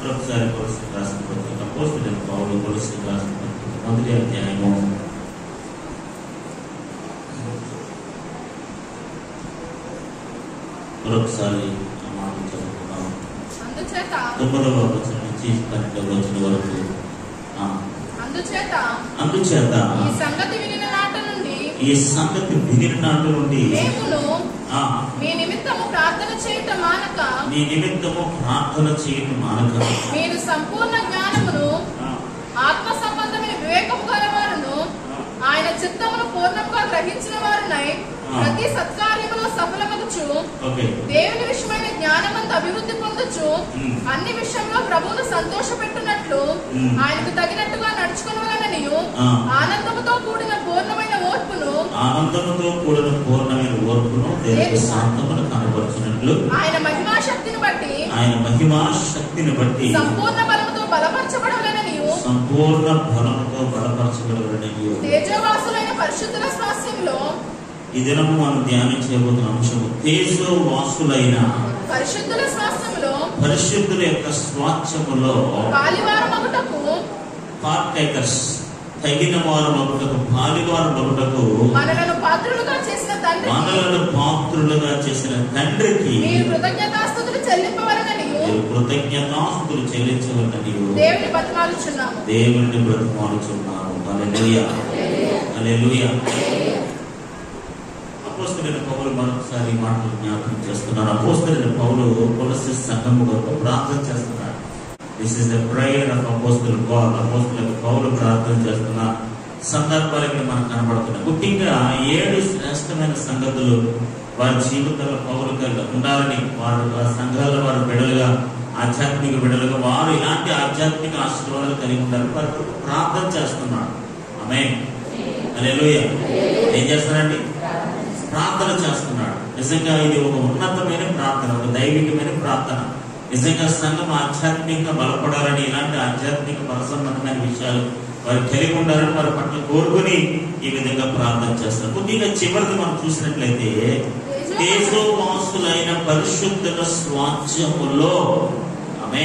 మరొకసారి కొలసి రాసిన పత్రిక అపోస్తులైన పౌలు కొలసి రాసిన పత్రిక మొదటి అధ్యాయము మరొకసారి ఆ మాట చదువుకున్నాం అందుచేత తొమ్మిదవ వచనం నుంచి పన్నెండవ వచనం వరకు ఆ, అందుచేత అందుచేత ఈ సంగతి వినిన నాట నుండి ఈ సంగతి వినిన నాటి నుండి మేమును ఆ, మీ నిమిత్తము ప్రార్థన చేయట మానక నీ నిమిత్తము ప్రార్థన చేయడం మానక మీరు సంపూర్ణ జ్ఞానమును ఆ, ఆత్మ సంబంధమైన వివేకము గలవారును ఆయన చిత్తమును పూర్ణంగా గ్రహించిన వారునై ప్రతి సత్కార్యములో సఫలమగుచు ఓకే దేవుని విషయమైన జ్ఞానమంత అభివృద్ధి పొందొచ్చు మ్మ్. అన్ని విషయంలో ప్రభువును సంతోషపెట్టున్నట్లు మ్మ్. ఆయనకు తగినట్టుగా నడుచుకునవలననియు ఆ. ఆనందముతో కూడిన పూర్ణమైన ఓర్పును ఆనందముతో కూడిన పూర్ణమైన ఓర్పును దేవుని శాంతమును కనపరుచినట్లు ఆయన మహిమా శక్తిని బట్టి ఆయన మహిమా శక్తిని బట్టి సంపూర్ణ బలముతో బలపరచబడవలననియు సంపూర్ణ బలముతో బలపరచబడబడిన తేజోవాసులైన పరిశుద్ధుల స్వాస్యంలో ఈ దినము మనం ధ్యానం చేయబోతున్న అంశము తేజో వాసులైన పరిశుద్ధుల స్వాస్థ్యములో పరిశుద్ధుల యొక్క స్వాచ్ఛములో పాలివారమగుటకు పార్టేకర్స్ తగిన వారు మగుటకు పాలివారు మగుటకు మనలను పాత్రులుగా చేసిన తండ్రికి మనలను పాత్రులుగా చేసిన తండ్రికి మీరు కృతజ్ఞతాస్తుతులు చెల్లింపవలననియు మీరు కృతజ్ఞతాస్తులు చెల్లించవలని దేవుని బతిమాలుచున్నాము దేవుని బ్రతిమాలుచున్నాము హల్లెలూయా హల్లెలూయా అపోస్తలుడైన పౌలు మరొకసారి ఈ మాటలు జ్ఞాపకం చేస్తున్నారు అపోస్తలుడైన పౌలు కొలసి సంఘము కొరకు ప్రార్థన చేస్తున్నారు this is the prayer of apostle Paul అపోస్తల పౌలు ప్రార్థన చేస్తున్న సందర్భాలు ఇక్కడ మనకు కనబడుతున్నాయి ముఖ్యంగా ఏడు శ్రేష్టమైన సంగతులు వారి జీవితంలో పౌరులుగా ఉండాలని వారు ఆ సంఘాల్లో వారు బిడలుగా ఆధ్యాత్మిక బిడలుగా వారు ఇలాంటి ఆధ్యాత్మిక ఆశీర్వాదాలు కలిగి ఉంటారు వారి కొరకు ప్రార్థన చేస్తున్నాడు ఆమె హల్లెలూయా ఏం చేస్తున్నారండి ప్రార్థన చేస్తున్నాడు నిజంగా ఇది ఒక ఉన్నతమైన ప్రార్థన ఒక దైవికమైన ప్రార్థన నిజంగా సంఘం ఆధ్యాత్మికంగా బలపడాలని ఇలాంటి ఆధ్యాత్మిక బల సంబంధమైన విషయాలు వారు కలిగి ఉండాలని వారి పట్ల కోరుకుని ఈ విధంగా ప్రార్థన చేస్తారు కొద్దిగా చివరిది మనం చూసినట్లయితే తేజోవాసులైన పరిశుద్ధుల స్వాస్థ్యములో ఆమె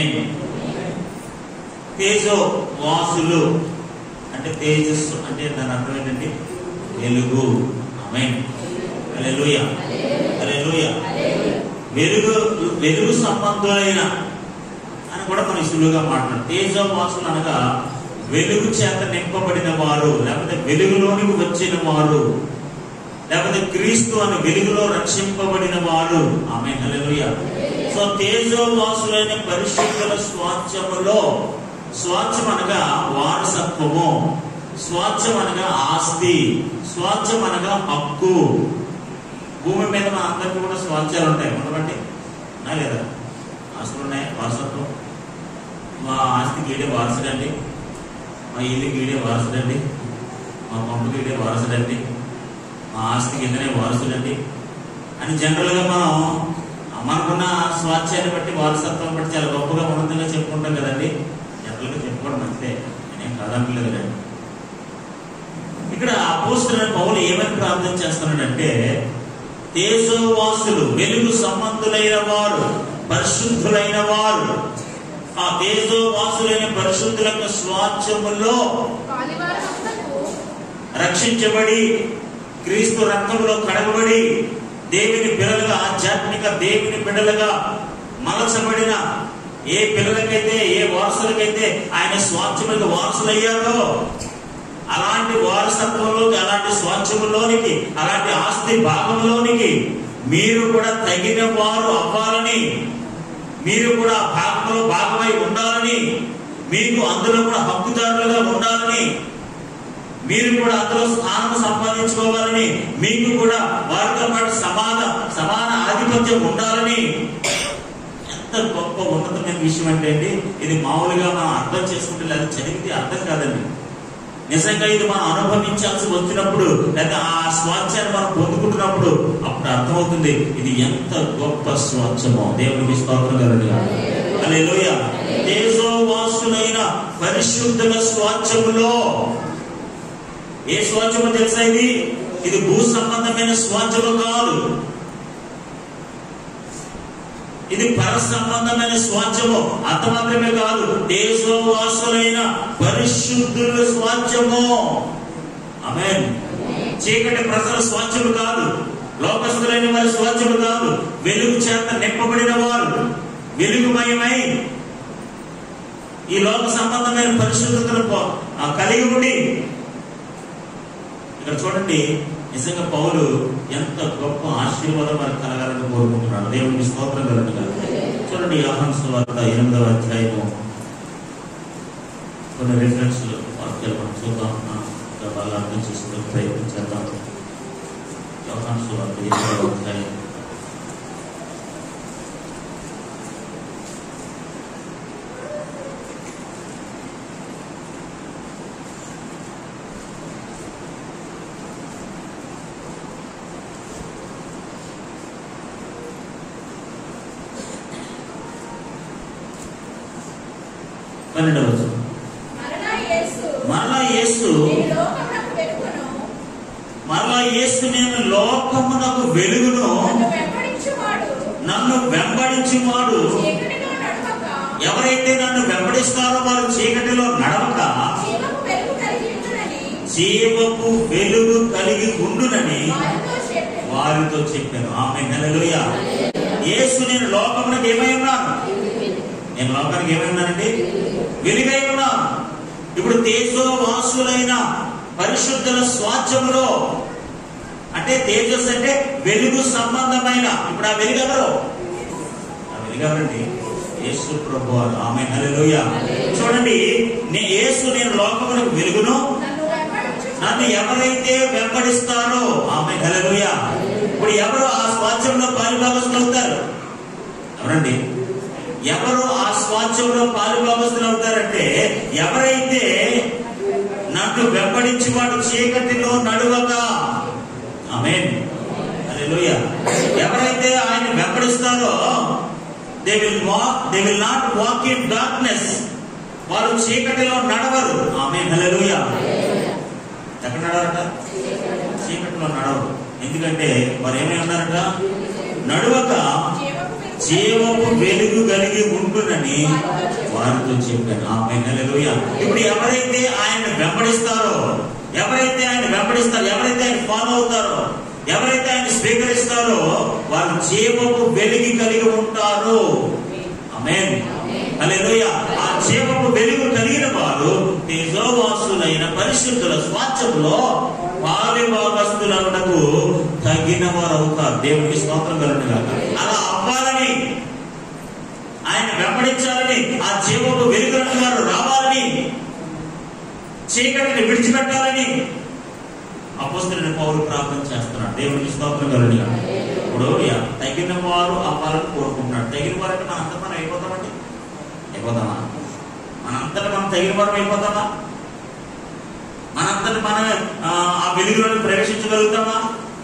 తేజో వాసులు అంటే తేజస్సు అంటే దాని అర్థం ఏంటంటే వెలుగు ఆమె హల్లెలూయ హల్లెలూయ వెలుగు వెలుగు సంబంధులైన అని కూడా మనం సులువుగా మాట్లాడు తేజవాసులు అనగా వెలుగు చేత నింపబడిన వారు లేకపోతే వెలుగులోనికి వచ్చిన వారు లేకపోతే క్రీస్తు అని వెలుగులో రక్షింపబడిన వారు ఆమె హల్లెలూయ సో తేజోవాసులైన పరిశుద్ధుల స్వాచ్ఛములో స్వాచ్ఛం అనగా వారసత్వము స్వాచ్ఛం అనగా ఆస్తి స్వాచ్ఛం అనగా హక్కు భూమి మీద మన అందరికీ కూడా స్వాచ్ఛాలు ఉంటాయి ఉండబట్టి నా లేదా ఆస్తులు ఉన్నాయి వారసత్వం మా ఆస్తి గీడే వారసుడండి మా ఇల్లు గీడే వారసుడండి మా పంపు గీడే వారసుడండి మా ఆస్తి కిందనే వారసుడండి అని జనరల్గా మనం మనకున్న స్వాచ్ఛాన్ని బట్టి వారసత్వం బట్టి చాలా గొప్పగా ఉన్నతంగా చెప్పుకుంటాం కదండి జనరల్గా చెప్పుకోవడం మంచిదే నేనేం కాదంటలేదు కదండి ఇక్కడ అపోస్తున్న పౌలు ఏమని ప్రార్థన చేస్తున్నాడంటే తేజోవాసులు వెలుగు సంబంధులైన వారు పరిశుద్ధులైన వారు ఆ తేజోవాసులైన పరిశుద్ధుల యొక్క స్వాచ్ఛములో పాలివారమగుటకు రక్షించబడి క్రీస్తు రక్తంలో కడగబడి దేవుని పిల్లలుగా ఆధ్యాత్మిక దేవుని బిడ్డలుగా మలచబడిన ఏ పిల్లలకైతే ఏ వారసులకైతే ఆయన స్వాచ్ఛములకు వారసులయ్యారో అలాంటి వారసత్వంలోకి అలాంటి స్వాచ్ఛములోనికి అలాంటి ఆస్తి భాగంలోనికి మీరు కూడా తగిన వారు అవ్వాలని మీరు కూడా ఆ భాగంలో భాగమై ఉండాలని మీకు అందులో కూడా హక్కుదారులుగా ఉండాలని మీరు కూడా అందులో స్థానం సంపాదించుకోవాలని మీకు కూడా వారితో పాటు సమాన సమాన ఆధిపత్యం ఉండాలని ఎంత గొప్ప ఉన్నతమైన విషయం అంటే అండి ఇది మామూలుగా మనం అర్థం చేసుకుంటే లేదా చదివితే అర్థం కాదండి నిజంగా ఇది మనం అనుభవించాల్సి వచ్చినప్పుడు లేదా ఆ స్వాచ్ఛాన్ని మనం పొందుకుంటున్నప్పుడు అప్పుడు అర్థమవుతుంది ఇది ఎంత గొప్ప స్వాచ్ఛమో దేవునికి స్తోత్రం కదండి అలెలుయ తేజోవాసులైన పరిశుద్ధుల స్వాచ్ఛములో ఏ స్వాచ్ఛము తెలుసా ఇది ఇది భూ సంబంధమైన స్వాచ్ఛము కాదు ఇది పర సంబంధమైన స్వాచ్ఛము అంత మాత్రమే కాదు దేశవాసులైన పరిశుద్ధుల స్వాచ్ఛము ఆమె చీకటి ప్రజల స్వాచ్ఛము కాదు లోకస్తులైన వారి స్వాచ్ఛము కాదు వెలుగు చేత నింపబడిన వారు వెలుగుమయమై ఈ లోక సంబంధమైన పరిశుద్ధతను పో- ఆ కలిగి ఉండి ఇక్కడ చూడండి నిజంగా పౌలు ఎంత గొప్ప ఆశీర్వాదం మనకు కలగాలని కోరుకుంటున్నాడు దేవునికి స్తోత్రం కలగదు చూడండి ఆహ్వాన్స్ వార్త ఎనిమిదవ అధ్యాయము కొన్ని రిఫరెన్స్ వాక్యాలు మనం చూద్దాం ఆ, ఇంకా బాగా అర్థం చేసుకునే ప్రయత్నం చేద్దాం యోహాన్స్ వార్త ఎనిమిదవ అధ్యాయం పన్నెండవ వచనం. మరలా యేసు మరలా యేసు ఈ లోకమునకు వెలుగును మరలా యేసు నేను లోకమునకు వెలుగును నన్ను వెంబడించువాడు నన్ను వెంబడించువాడు చీకటిలో నడవక ఎవరైతే నన్ను వెంబడిస్తారో వారు చీకటిలో నడవక జీవపు వెలుగు కలిగి ఉండునని జీవపు వెలుగు కలిగి ఉండునని వారితో చెప్పెను. వారితో చెప్పాను ఆమె నెలలుయ యేసు నేను లోకమునకు ఏమై ఉన్నాను నేను లోకానికి ఏమై ఉన్నానండి వెలుగై ఉన్నాను ఇప్పుడు తేజో వాసులైన పరిశుద్ధుల స్వాచ్ఛములో అంటే తేజస్ అంటే వెలుగు సంబంధమైన ఇప్పుడు ఆ వెలుగు ఎవరు ఆ వెలుగు ఎవరండి యేసు ప్రభు వారు. ఆమె హల్లెలూయ చూడండి నే యేసు నేను లోకమునకు వెలుగును నన్ను వెంబడించువాడు నన్ను ఎవరైతే వెంబడిస్తారో ఆమె హల్లెలూయ ఇప్పుడు ఎవరు ఆ స్వాచ్ఛంలో పాలుభాగస్తులు అవుతారు ఎవరండి ఎవరు ఆ స్వాచ్ఛంలో పాలుభాగస్తులు అవుతారంటే ఎవరైతే నన్ను వెంబడించి వాడు చీకటిలో నడువక ఆమె హల్లెలూయ ఎవరైతే ఆయన వెంబడిస్తారో they will walk they will not walk in darkness వారు చీకటిలో నడవరు ఆమె హల్లెలూయ ఎక్కడ నడవరట చీకటిలో నడవరు ఎందుకంటే వారు ఏమై ఉన్నారట నడువక జీవపు జీవపు వెలుగు వెలుగు కలిగి ఉండునని వారితో చెప్పాను ఆమె హల్లెలూయ ఇప్పుడు ఎవరైతే ఆయన వెంబడిస్తారో ఎవరైతే ఆయన వెంబడిస్తారో ఎవరైతే ఆయన ఫాలో అవుతారో ఎవరైతే ఆయన స్వీకరిస్తారో వారు జీవపు వెలుగు కలిగి ఉంటారు ఆమేన్ హల్లెలూయ ఆ జీవపు వెలుగు కలిగిన వారు తేజోవాసులైన పరిశుద్ధుల స్వాచ్ఛంలో పాలిభాగస్తులకు తగిన వారు అవుతారు దేవునికి స్తోత్రం కలుగును అలా అవ్వాలని ఆయన వెంబడించాలని ఆ జీవపు వెలుగులను వారు రావాలని చీకటిని విడిచిపెట్టాలని అపోస్తులైన పౌరు ప్రార్థన చేస్తున్నాడు దేవునికి స్తోత్రం కలుగును ఇప్పుడు యా- తగిన వారు అవ్వాలని కోరుకుంటున్నాడు తగిన వారు అంటే మనంతా మనం అయిపోతామండి అయిపోతామా మనంతట మనం తగిన వారం అయిపోతామా మనంతట మనం ఆ, ఆ వెలుగులోకి ప్రవేశించగలుగుతామా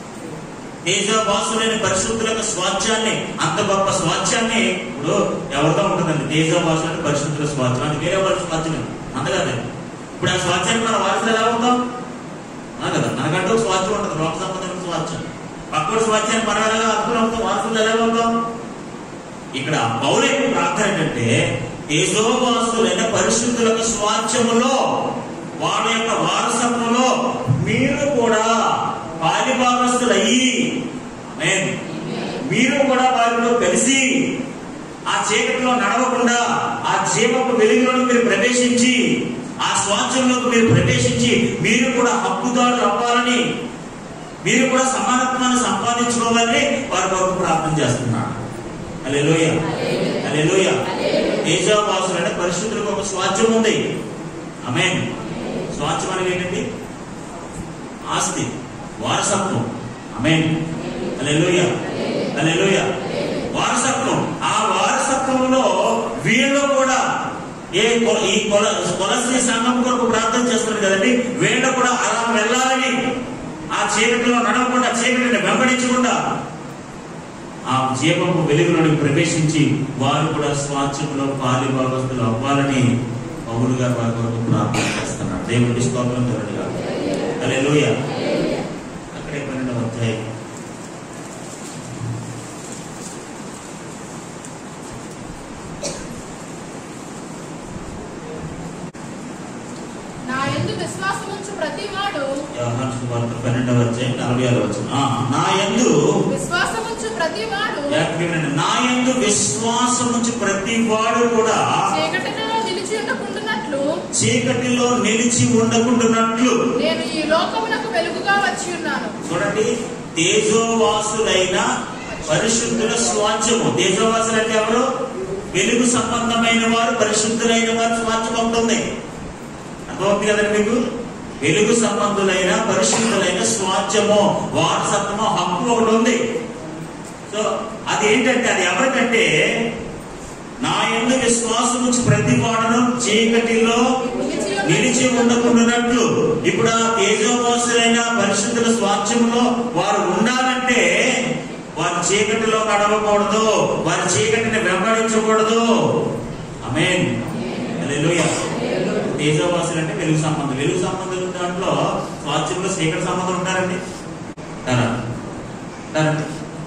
తేజవాసులైన పరిశుద్ధులకు స్వాచ్ఛాన్ని అంత గొప్ప స్వాచ్ఛాన్ని ఇప్పుడు ఎవరితో ఉంటుందండి తేజవాసులైన పరిశుద్ధుల స్వాచ్ఛం అది వేరే వాళ్ళ స్వాచ్ఛం అందగదే ఇప్పుడు ఆ స్వాచ్ఛాన్ని మనం వారసులు ఎలా అవుతాం ఆ కదా మనకంటూ ఒక స్వాచ్ఛం ఉంటుంది లోక సంబంధమైన స్వాచ్ఛం పక్కన స్వాచ్ఛాన్ని మనం ఎలా అర్థం అవుతాం వారసులు ఎలా అవుతాం ఇక్కడ పౌరే ప్రార్థన ఏంటంటే తేజోవాసులైన పరిశుద్ధులకు స్వాచ్ఛములో వాళ్ళ యొక్క వారసత్వంలో మీరు కూడా పాలిభాగస్తులయ్యి ఆమేన్. మీరు కూడా వారిలో కలిసి ఆ చీకటిలో నడవకుండా ఆ జీవపు వెలుగులోకి మీరు ప్రవేశించి ఆ స్వాచ్ఛంలోకి మీరు ప్రవేశించి మీరు కూడా హక్కుదారులు అవ్వాలని మీరు కూడా సమానత్వాన్ని సంపాదించుకోవాలని వారి కొరకు ప్రార్థన చేస్తున్నాడు అలెలోయ అలెలోయ తేజావాసులైన పరిశుద్ధులకు ఒక స్వాచ్ఛం ఉంది ఆమేన్ స్వాచ్ఛం అనేది ఏంటండి ఆస్తి వారసత్వం ఆమేన్ అలెలోయ అలెలోయ వారసత్వం ఆ వారసత్వంలో వీళ్ళు కూడా ఏ కొల- ఈ కొల కొలసి సంఘం కొరకు ప్రార్థన చేస్తున్నారు కదండి వీళ్ళు కూడా అలా వెళ్ళాలని ఆ చీకటిలో నడవకుండా చీకటిని వెంబడించకుండా ఆ జీవపు వెలుగులోకి ప్రవేశించి వారు కూడా స్వాచ్ఛంలో పాలి భాగస్తులు అవ్వాలని పౌరులు గారు వారి కొరకు ప్రార్థన చేస్తున్నారు దేవుడి స్తోత్రం కలుగుగా అలే లోయ అక్కడే పన్నెండవ అధ్యాయం ఎందు విశ్వాసముంచు ప్రతివాడు యోహాను సువార్త పన్నెండవ అధ్యాయం నలభై ఆరు వచ్చిన నా యందు విశ్వాసముంచు ప్రతివాడు జాగ్రత్తగా వినండి. నా యందు విశ్వాసం నుంచి ప్రతి వాడు కూడా చీకటిలో నిలిచి ఉండకుండానట్లు చీకటిలో నిలిచి ఉండకుండానట్లు నేను ఈ లోకమునకు వెలుగుగా వచ్చి ఉన్నాను చూడండి తేజోవాసులైన పరిశుద్ధుల స్వాచ్యము తేజోవాసులు అంటే ఎవరు వెలుగు సంబంధమైన వారు పరిశుద్ధులైన వారు స్వాచ్యం ఉంటుంది అర్థమవుతుంది కదండి మీకు వెలుగు సంబంధులైన పరిశుద్ధులైన స్వాచ్యము వారసత్వము హక్కు ఒకటి ఉంది సో అది ఏంటంటే అది ఎవరికంటే నా ఎందు విశ్వాసం నుంచి ప్రతి వాడను చీకటిలో నిలిచి ఉండకుండానట్లు ఇప్పుడు ఆ తేజోవాసులైన పరిశుద్ధుల స్వాచ్యంలో వారు ఉండాలంటే వారి చీకటిలో నడవకూడదు వారి చీకటిని వెంబడించకూడదు అమేన్ హల్లెలూయా తేజోవాసులు అంటే వెలుగు సంబంధం వెలుగు సంబంధం దాంట్లో స్వాచ్యంలో చీకటి సంబంధం ఉంటారండి ఉంటారా? ఉంటారండి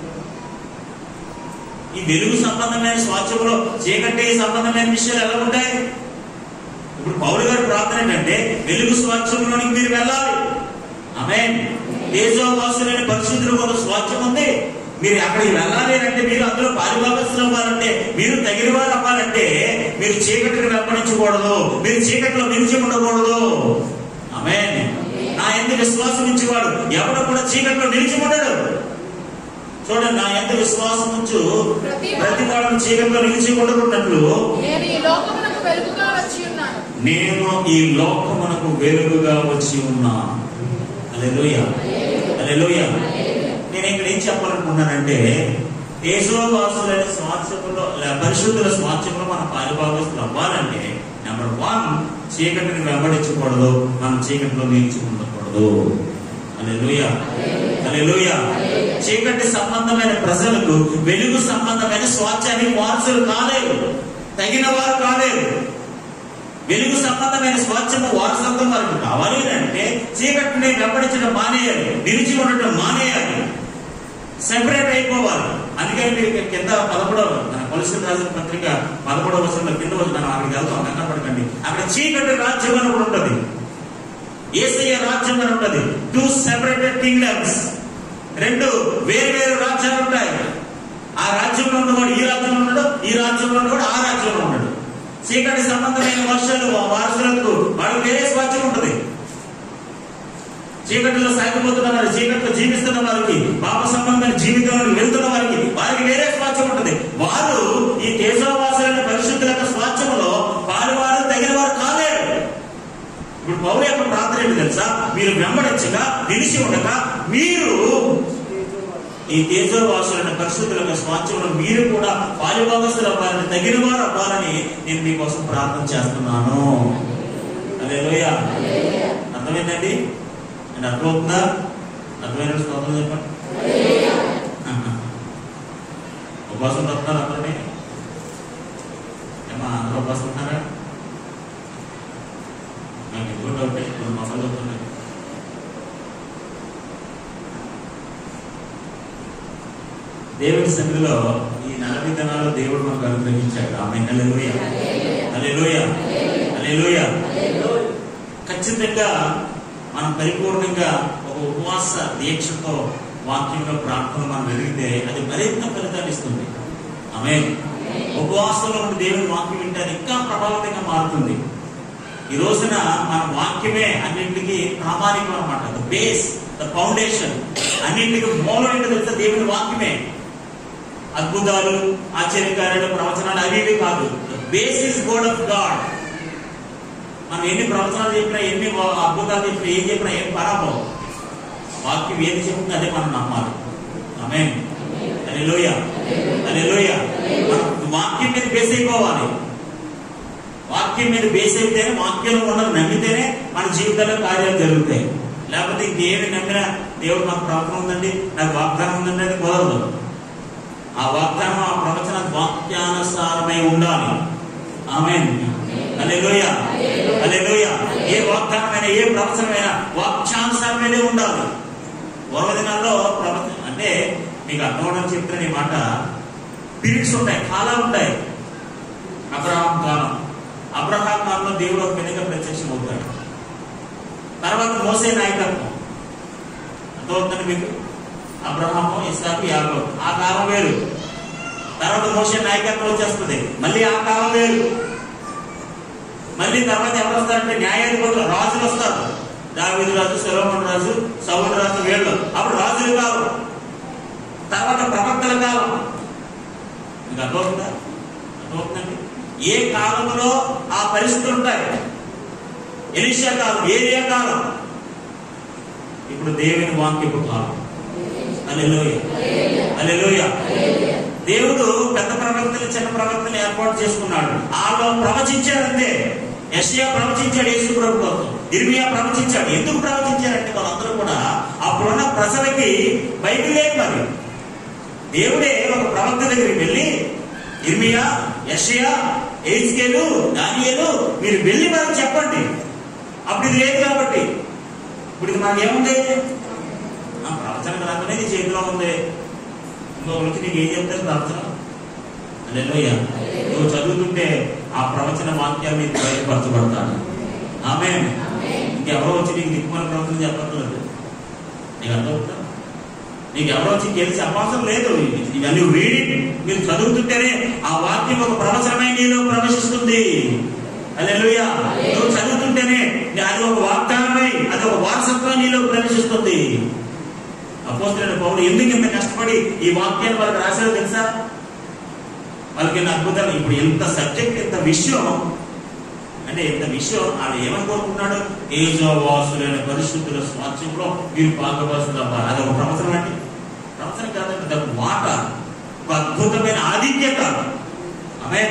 ఈ వెలుగు సంబంధమైన స్వాచ్యంలో చీకటి సంబంధమైన విషయాలు ఎలా ఉంటాయి ఇప్పుడు పౌరు గారి ప్రార్థన ఏంటంటే వెలుగు స్వాచ్యంలోనికి మీరు వెళ్ళాలి ఆమె తేజోవాసులైన పరిశుద్ధులు ఒక స్వాచ్యం ఉంది మీరు అక్కడికి వెళ్ళాలి అంటే మీరు అందులో పారిభాగస్తులు అవ్వాలంటే మీరు తగిన వారు అవ్వాలంటే మీరు చీకటిని వెంబడించకూడదు మీరు చీకటిలో నిలిచి ఉండకూడదు ఆమె నా ఎందుకు విశ్వాసం ఇచ్చేవాడు ఎవడు కూడా చీకటిలో నిలిచి ఉండడు చూడండి నా ఎంత విశ్వాసం ఉంచు ప్రతి వాడు చీకటిలో నిలిచి ఉండకున్నట్లు నేను ఈ లోకమునకు వెలుగుగా వచ్చి ఉన్నాను నేను ఈ లోకమునకు వెలుగుగా వచ్చి ఉన్నాను అలెలుయ అలెలుయ నేను ఇక్కడ ఏం చెప్పాలనుకున్నానంటే దేశోవాసులైన స్వాస్థ్యంలో పరిశుద్ధుల స్వాస్థ్యంలో మన పారిభాగస్తులు అవ్వాలంటే నెంబర్ వన్ చీకటిని వెంబడించకూడదు మనం చీకటిలో నిలిచి ఉండకూడదు అలెలుయ అలెలుయ చీకటి సంబంధమైన ప్రజలకు వెలుగు సంబంధమైన స్వాస్థ్యానికి వారసులు కాలేరు తగిన వారు కాలేరు వెలుగు సంబంధమైన స్వాచ్ఛము వారసత్వం వారికి కావాలి అంటే చీకటిని వెంబడించడం మానేయాలి నిలిచి ఉండటం మానేయాలి సెపరేట్ అయిపోవాలి అందుకని మీరు ఇక్కడ కింద పదమూడవ మన కొలసిన రాసిన పత్రిక పదమూడవ వచనంలో కింద వచ్చి మనం అక్కడికి వెళ్తాం కనపడకండి అక్కడ చీకటి రాజ్యం అని ఒకటి ఉంటుంది ఏసయ్య రాజ్యం అని ఉంటుంది టూ సెపరేటెడ్ కింగ్డమ్స్ రెండు వేరు వేరు రాజ్యాలు ఉంటాయి ఆ రాజ్యంలో ఉన్నవాడు ఈ రాజ్యంలో ఉన్నాడు ఈ రాజ్యంలో ఉన్నవాడు ఆ రాజ్యంలో ఉన్నాడు చీకటి సంబంధమైన వర్షాలు వారసులకు వాళ్ళకి వేరే స్వాచ్యం ఉంటుంది చీకటిలో సాగిపోతున్న వారు చీకటిలో జీవిస్తున్న వారికి పాప సంబంధమైన జీవితంలో వెళ్తున్న వారికి వారికి వేరే స్వాచ్యం ఉంటుంది వారు ఈ తేజోవాసులైన పరిశుద్ధుల యొక్క స్వాచ్యములో వారు వారు తగిన వారు కాలేరు ఇప్పుడు పౌరు యొక్క ప్రార్థన ఏంటి తెలుసా మీరు వెంబడించగా నిలిచి ఉండక మీరు ఈ తేజోవాసులైన పరిశుద్ధుల యొక్క స్వాచ్యంలో మీరు కూడా పాలిభాగస్తులు అవ్వాలని తగిన వారు అవ్వాలని నేను మీకోసం ప్రార్థన చేస్తున్నాను అదే లోయ అర్థమైందండి నేను అర్థమవుతుందా అర్థమైన స్తోత్రం చెప్పండి ఉపవాసం వస్తున్నారు అందరినీ ఏమా అందరూ ఉపవాసం ఉన్నారా నాకు ఎక్కువ డౌట్ ఇప్పుడు మొబైల్ వస్తున్నాయి దేవుడి సన్నిధిలో ఈ నలభై దినాలు దేవుడు మనకు అనుగ్రహించాడు ఆమె హల్లెలూయా హల్లెలూయా హల్లెలూయా ఖచ్చితంగా మనం పరిపూర్ణంగా ఒక ఉపవాస దీక్షతో వాక్యంలో ప్రార్థన మనం జరిగితే అది మరింత ఫలితాన్ని ఇస్తుంది ఆమె ఉపవాసంలో ఉండి దేవుని వాక్యం వింటే అది ఇంకా ప్రభావితంగా మారుతుంది ఈ రోజున మన వాక్యమే అన్నింటికి ప్రామాణికం అనమాట ద బేస్ ద ఫౌండేషన్ అన్నింటికి మూలం ఏంటో తెలుసా దేవుని వాక్యమే అద్భుతాలు ఆశ్చర్యకార్యాలు ప్రవచనాలు అవి ఇవి కాదు base is word of God మనం ఎన్ని ప్రవచనాలు చెప్పినా ఎన్ని వా- అద్భుతాలు చెప్పినా ఏం చెప్పినా ఏం పరాబో వాక్యం ఏది చెప్తుందో అదే మనం నమ్మాలి ఆమె అనే లోయ అనే లోయ వాక్యం మీద బేస్ అయిపోవాలి వాక్యం మీద బేస్ అయితేనే వాక్యంలో ఉన్నది నమ్మితేనే మన జీవితంలో కార్యాలు జరుగుతాయి లేకపోతే ఇంకేమి నమ్మినా దేవుడు మాకు ప్రవచనం ఉందండి నాకు వాగ్దానం ఉందండి అది కుదరదు ఆ వాగ్దానం ఆ ప్రవచన వాక్యానుసారమై ఉండాలి ఆమె అలెలోయ అలెలోయ ఏ వాగ్దానమైన ఏ ప్రవచనమైన వాక్యానుసారమైనే ఉండాలి పూర్వ దినాల్లో ప్రవచనం అంటే మీకు అర్థమవడం చెప్తున్న ఈ మాట పీరియడ్స్ ఉంటాయి కాలాలు ఉంటాయి అబ్రహాం కాలం అబ్రహాం కాలంలో దేవుడు ఒక విధంగా ప్రత్యక్షం అవుతాడు తర్వాత మోసే నాయకత్వం అర్థమవుతుంది మీకు అబ్రహాము ఇస్సాకు యాగో ఆ కాలం వేరు తర్వాత మోసే నాయకత్వం వచ్చేస్తుంది మళ్ళీ ఆ కాలం వేరు మళ్ళీ తర్వాత ఎవరు వస్తారంటే న్యాయాధిపతులు రాజులు వస్తారు దావీదు రాజు సులోమన్ రాజు సౌలు రాజు వీళ్ళు అప్పుడు రాజులు కావు తర్వాత ప్రవక్తల కాలం మీకు అర్థమవుతుందా అర్థమవుతుందండి ఏ కాలంలో ఆ పరిస్థితులు ఉంటాయి ఎలిషా కాలం ఏరియా కాలం ఇప్పుడు దేవుని వాక్యపు కాలం అలెలోయ అలెలోయ దేవుడు పెద్ద ప్రవక్తలు చిన్న ప్రవక్తలు ఏర్పాటు చేసుకున్నాడు ఆలో ప్రవచించాడంతే యెషయా ప్రవచించాడు యేసు ప్రభు కోసం ఇర్మియా ప్రవచించాడు ఎందుకు ప్రవచించారంటే వాళ్ళందరూ కూడా అప్పుడున్న ప్రజలకి బైబిల్ లేదు మరి దేవుడే ఒక ప్రవక్త దగ్గరికి వెళ్ళి ఇర్మియా యెషయా ఏజ్కేలు దానియేలు మీరు వెళ్ళి మనకు చెప్పండి అప్పుడు ఇది లేదు కాబట్టి ఇప్పుడు ఇది మనకి ఏముంది ఆ ప్రవచన గ్రంథమే నీ చేతిలో ఉంది ఇంకొక నుంచి నీకు ఏం చెప్తారు ప్రవచన అలెలోయ నువ్వు చదువుతుంటే ఆ ప్రవచన వాక్యాలు నీకు బయటపరచబడతాడు ఆమె ఇంకెవరో వచ్చి నీకు దిక్కుమల ప్రవచనం చెప్పట్లేదు నీకు అర్థమవుతా నీకు ఎవరో వచ్చి తెలిసి అవసరం లేదు ఇవన్నీ రీడింగ్ మీరు చదువుతుంటేనే ఆ వాక్యం ఒక ప్రవచనమై నీలో ప్రవేశిస్తుంది అలెలుయ నువ్వు చదువుతుంటేనే అది ఒక వాగ్దానమై అది ఒక వారసత్వం నీలో ప్రవేశిస్తుంది అపోస్తులైన పౌరులు ఎందుకు ఇంత కష్టపడి ఈ వాక్యాన్ని వాళ్ళకి రాశారో తెలుసా వాళ్ళకి ఎన్ని అద్భుతాలు ఇప్పుడు ఎంత సబ్జెక్ట్ ఎంత విషయం అంటే ఎంత విషయం వాళ్ళు ఏమని కోరుకున్నాడు ఏజోవాసులైన పరిశుద్ధుల స్వాస్థ్యంలో వీరు పాకవాసులు అవ్వాలి అది ఒక ప్రవచనం అండి ప్రవచనం కాదండి అది ఒక మాట ఒక అద్భుతమైన ఆధిక్యత ఆమె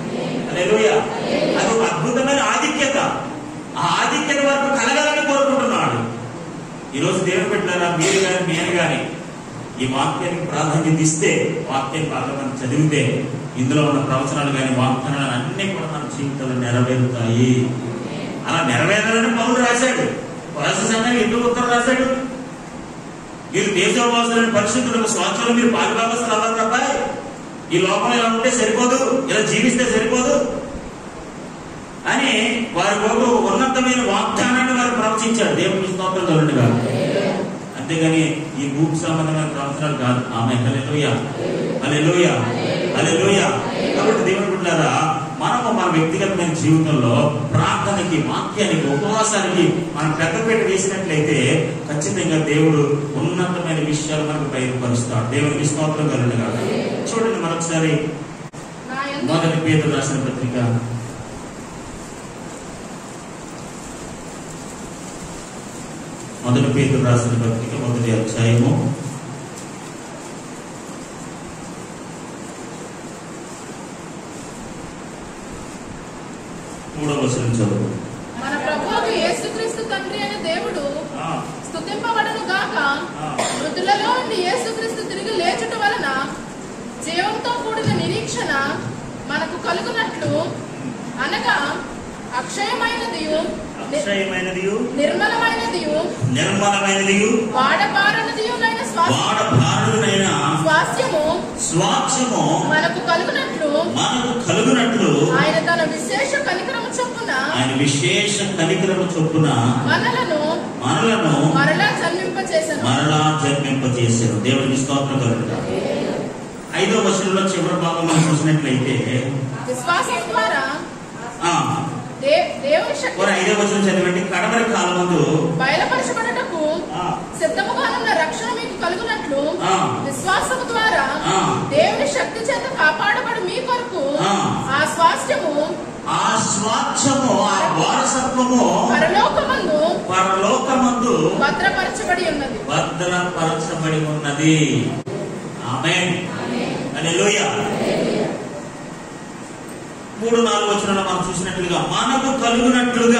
అది ఒక అద్భుతమైన ఆధిక్యత ఆ ఆధిక్యత వరకు కలగాలని కోరుకుంటున్నాడు ఈరోజు దేవుడు పెట్టారా మీరు కానీ నేను కానీ ఈ వాక్యానికి ప్రాధాన్యత ఇస్తే వాక్యాన్ని బాగా మనం చదివితే ఇందులో ఉన్న ప్రవచనాలు కానీ వాగ్దానాలు అన్నీ కూడా మన జీవితంలో నెరవేరుతాయి అలా నెరవేరాలని పౌరుడు రాశాడు వలస సంఘానికి ఎందుకు ఉత్తరం రాశాడు మీరు దేశవాసులని పరిశుద్ధులకు స్వాచ్ఛలో మీరు పాలుభాగస్తులు అవ్వాలి తప్ప ఈ లోపల ఇలా ఉంటే సరిపోదు ఇలా జీవిస్తే సరిపోదు అని వారి కొరకు ఉన్నతమైన వాగ్దానాన్ని వారు ప్రవచించారు దేవుని స్తోత్రం కలుగుగా అంతేగాని ఈ భూమి సంబంధమైన ప్రవచనాలు కాదు ఆమె హలెలుయ హలెలుయ హలెలుయ కాబట్టి దేవుని బిడ్డారా మనము మన వ్యక్తిగతమైన జీవితంలో ప్రార్థనకి వాక్యానికి ఉపవాసానికి మనం పెద్దపీట వేసినట్లయితే ఖచ్చితంగా దేవుడు ఉన్నతమైన విషయాలు మనకు బయలుపరుస్తాడు దేవునికి స్తోత్రం కలుగుగా చూడండి మరొకసారి నా యందు మొదటి పేరు రాసిన పత్రిక మొదటి పేరు రాసిన పత్రిక మొదటి అధ్యాయము మూడవ వచనం చదువు మన ప్రభువుకు యేసుక్రీస్తు తండ్రి అయిన దేవుడు ఆ, స్తుతింపబడను గాక ఆ, మృతులలో నుండి యేసుక్రీస్తు తిరిగి లేచుట వలన జీవంతో కూడిన నిరీక్షణ మనకు కలుగునట్లు అనగా అక్షయమైనదియు ని- అక్షయమైనదియు నిర్మలమైనదియు నిర్మలమైనదియు వాడబారనదియునైన స్వాస్థ వాడభారుడైన స్వాస్థ్యము స్వాక్షము మనకు కలుగునట్లు మనకు కలుగునట్లు ఆయన తన విశేష కనికరము చొప్పున ఆయన విశేష కనికరము చొప్పున మనలను మనలను మరలా జన్మింపచేసను మరలా జన్మింపజేశారు దేవునికి స్తోత్రం కలుగుగా ఐదో వచనంలో చివరి భాగం మనం చూసినట్లయితే విశ్వాసం ద్వారా ఆ, దే- దేవుని శక్తి మరి ఐదో వచనం చదివండి కడవరి కాలమందు బయలుపరచబడటకు ఆ, సిద్ధముగానున్న రక్షణ మీకు కలుగునట్లు ఆ. విశ్వాసము ద్వారా ఆ. దేవుని శక్తి చేత కాపాడబడి మీ కొరకు ఆ. ఆ స్వాస్థ్యము ఆ స్వాచ్ఛము ఆ వారసత్వము పరలోకమందు పరలోకమందు భద్రపరచబడి ఉన్నది భద్రపరచబడి ఉన్నది ఆమె హల్లెలూయా మూడు నాలుగు వచనాలు మనం చూసినట్లుగా మనకు కలుగునట్లుగా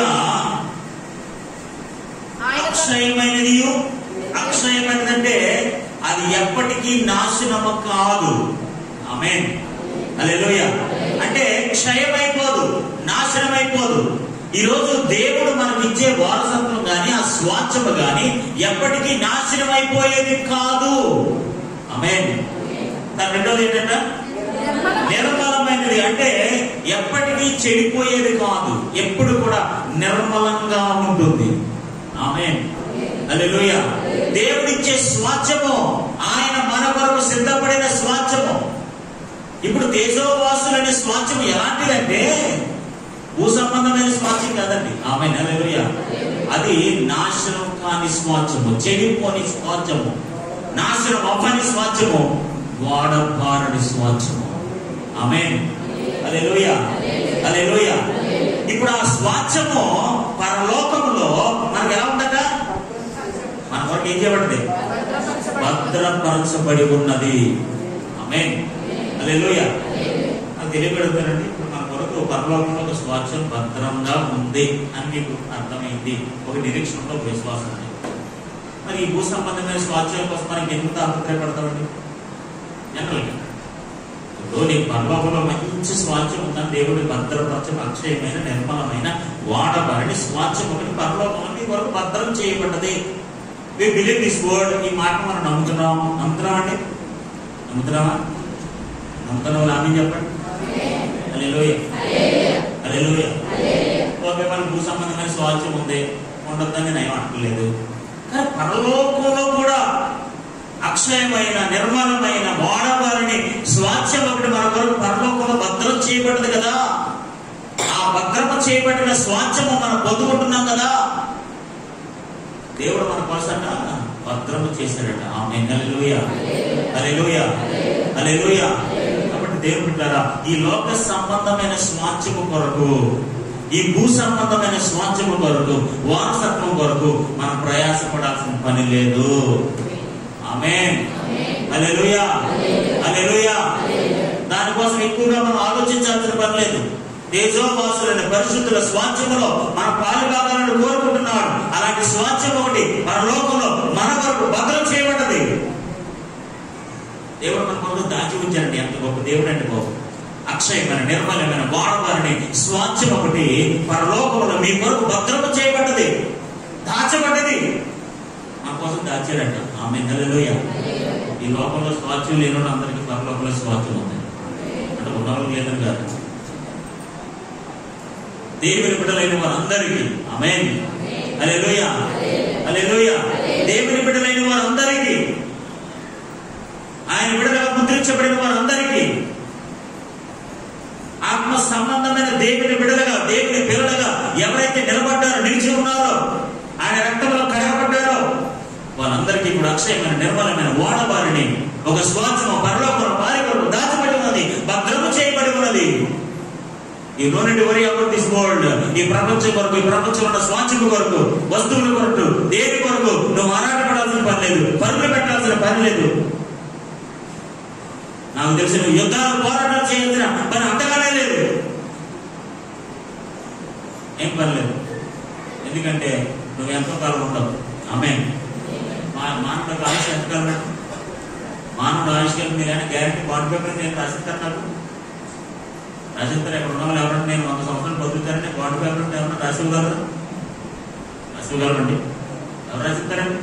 ఆయన తన- అక్షయమైనది అక్షయమైనదంటే అది ఎప్పటికీ నాశనము కాదు ఆమె అలెలోయ అంటే క్షయమైపోదు నాశనమైపోదు ఈరోజు దేవుడు మనకిచ్చే వారసత్వం గాని ఆ స్వాచ్ఛము గాని ఎప్పటికీ నాశనం అయిపోయేది కాదు ఆమె రెండోది ఏంటంటే నిర్మలమైనది అంటే ఎప్పటికీ చెడిపోయేది కాదు ఎప్పుడు కూడా నిర్మలంగా ఉంటుంది ఆమె అలెలుయ దేవుడిచ్చే స్వాచ్ఛము ఆయన మన కొరకు సిద్ధపడిన స్వాచ్ఛము ఇప్పుడు తేజోవాసులనే స్వాచ్ఛము ఎలాంటిదంటే భూ సంబంధమైన స్వాచ్ఛం కాదండి ఆమె అలెలుయ అది నాశనం కాని స్వాచ్ఛము చెడిపోని స్వాచ్ఛము నాశనం అవ్వని స్వాచ్ఛము వాడబారని స్వాచ్ఛము ఆమె అలెలుయ అలెలుయ ఇప్పుడు ఆ స్వాచ్ఛము పరలోకములో మనకు ఎలా ఉందట మన వరకు ఏం చేయబడింది భద్రపరచబడి ఉన్నది ఆమె అలెలుయ అది తెలియబెడతారండి ఇప్పుడు మన కొరకు పరలోకంలో ఒక స్వాచ్ఛం భద్రంగా ఉంది అని మీకు అర్థమైంది ఒక నిరీక్షణలో ఒక విశ్వాసం ఉంది మరి ఈ భూ సంబంధమైన స్వాచ్ఛాల కోసం మనకి ఎంత అభిప్రాయపడతామండి జనరల్గా ఇప్పుడు నీ పరలోకంలో మంచి స్వాచ్ఛం ఉందని దేవుడి భద్రపరచం అక్షయమైన నిర్మలమైన వాడబడిని స్వాచ్ఛం ఒకటి పరలోకంలో నీ వరకు భద్రం చేయబడ్డది వి బిలీవ్ దిస్ వర్డ్ ఈ మాట మనం నమ్ముతున్నాం నమ్ముతున్నాం అండి నమ్ముతున్నావా నమ్ముతున్న వాళ్ళు ఆమె చెప్పండి అలే లోయ అలే లోయ ఓకే మన భూ సంబంధమైన స్వాచ్ఛం ఉంది ఉండొద్దని నేను అనట్లేదు కానీ పరలోకంలో కూడా అక్షయమైన నిర్మలమైన వాడవారిని స్వాచ్ఛం ఒకటి మన కొరకు పరలోకంలో భద్రం చేయబడింది కదా ఆ భద్రత చేయబడిన స్వాచ్ఛము మనం పొందుకుంటున్నాం కదా దేవుడు మన కోసట భద్రము చేశాడట ఆమె అలెలుయ అలెలుయ అలెలుయ కాబట్టి దేవుడు బిడ్డారా, ఈ లోక సంబంధమైన స్వాచ్ఛము కొరకు ఈ భూ సంబంధమైన స్వాచ్ఛము కొరకు వారసత్వం కొరకు మనం ప్రయాసపడాల్సిన పని లేదు ఆమె అలెలుయ అలెలుయ దానికోసం ఎక్కువగా మనం ఆలోచించాల్సిన పని లేదు తేజోవాసులైన పరిశుద్ధుల స్వాచ్ఛములో మన పాలు కావాలని కోరుకుంటున్నాడు అలాంటి స్వాచ్ఛం ఒకటి మన లోకంలో మన వరకు భద్రం చేయబడ్డది దేవుడు మన కొరకు దాచి ఉంచారండి ఎంత గొప్ప దేవుడు అంటే గొప్ప అక్షయమైన నిర్మలమైన వాడవారిని స్వాచ్ఛం ఒకటి పరలోకంలో మీ కొరకు భద్రము చేయబడ్డది దాచబడ్డది మన కోసం దాచాడంట ఆమె నెలలోయ ఈ లోకంలో స్వాచ్ఛం లేని వాళ్ళందరికీ పరలోకంలో స్వాచ్ఛం ఉంది అంటే ఉన్నవాళ్ళకి లేదని కాదు దేవుని బిడ్డలైన వారందరికీ ఆమె అలెలుయ అలెలుయ దేవుని బిడ్డలైన వారందరికీ ఆయన బిడ్డలుగా ముద్రించబడిన వారందరికీ ఆత్మ సంబంధమైన దేవుని బిడ్డలుగా దేవుని పిల్లలుగా ఎవరైతే నిలబడ్డారో నిలిచి ఉన్నారో ఆయన రక్తంలో కడగబడ్డారో వాళ్ళందరికీ కూడా అక్షయమైన నిర్మలమైన ఓడబారిని ఒక స్వాచ్ఛము పరలోకం పారి కొరకు దాచబడి ఉన్నది భద్రము చేయబడి ఉన్నది ఈ నోనెంటి వరి అబౌట్ దిస్ వరల్డ్ ఈ ప్రపంచం కొరకు ఈ ప్రపంచంలో ఉన్న స్వాచ్ఛము కొరకు వస్తువుల కొరకు దేని కొరకు నువ్వు ఆరాటపడాల్సిన పని లేదు పరుగులు పెట్టాల్సిన పని లేదు నాకు తెలిసి నువ్వు యుద్ధాలు పోరాటాలు చేయాల్సిన పని అంతగానే లేదు ఏం పని లేదు ఎందుకంటే నువ్వు ఎంతో కాలం ఉండవు ఆమె మానవుడికి ఆయుష్ ఎంతకాలం ఉంటుంది? మానవుడు ఆయుష్కాలం మీరు ఏమైనా గ్యారంటీ బాండ్ పేపర్ నేను రాసిస్తాను నాకు రాసిస్తారు ఎక్కడ ఉన్న వాళ్ళు ఎవరంటే నేను వంద సంవత్సరాలు బతుకుతారని బాండ్ పేపర్ ఉంటే ఎవరన్నా రాసి ఇవ్వగలరు రాసి ఇవ్వగలరండి ఎవరు రాసిస్తారండి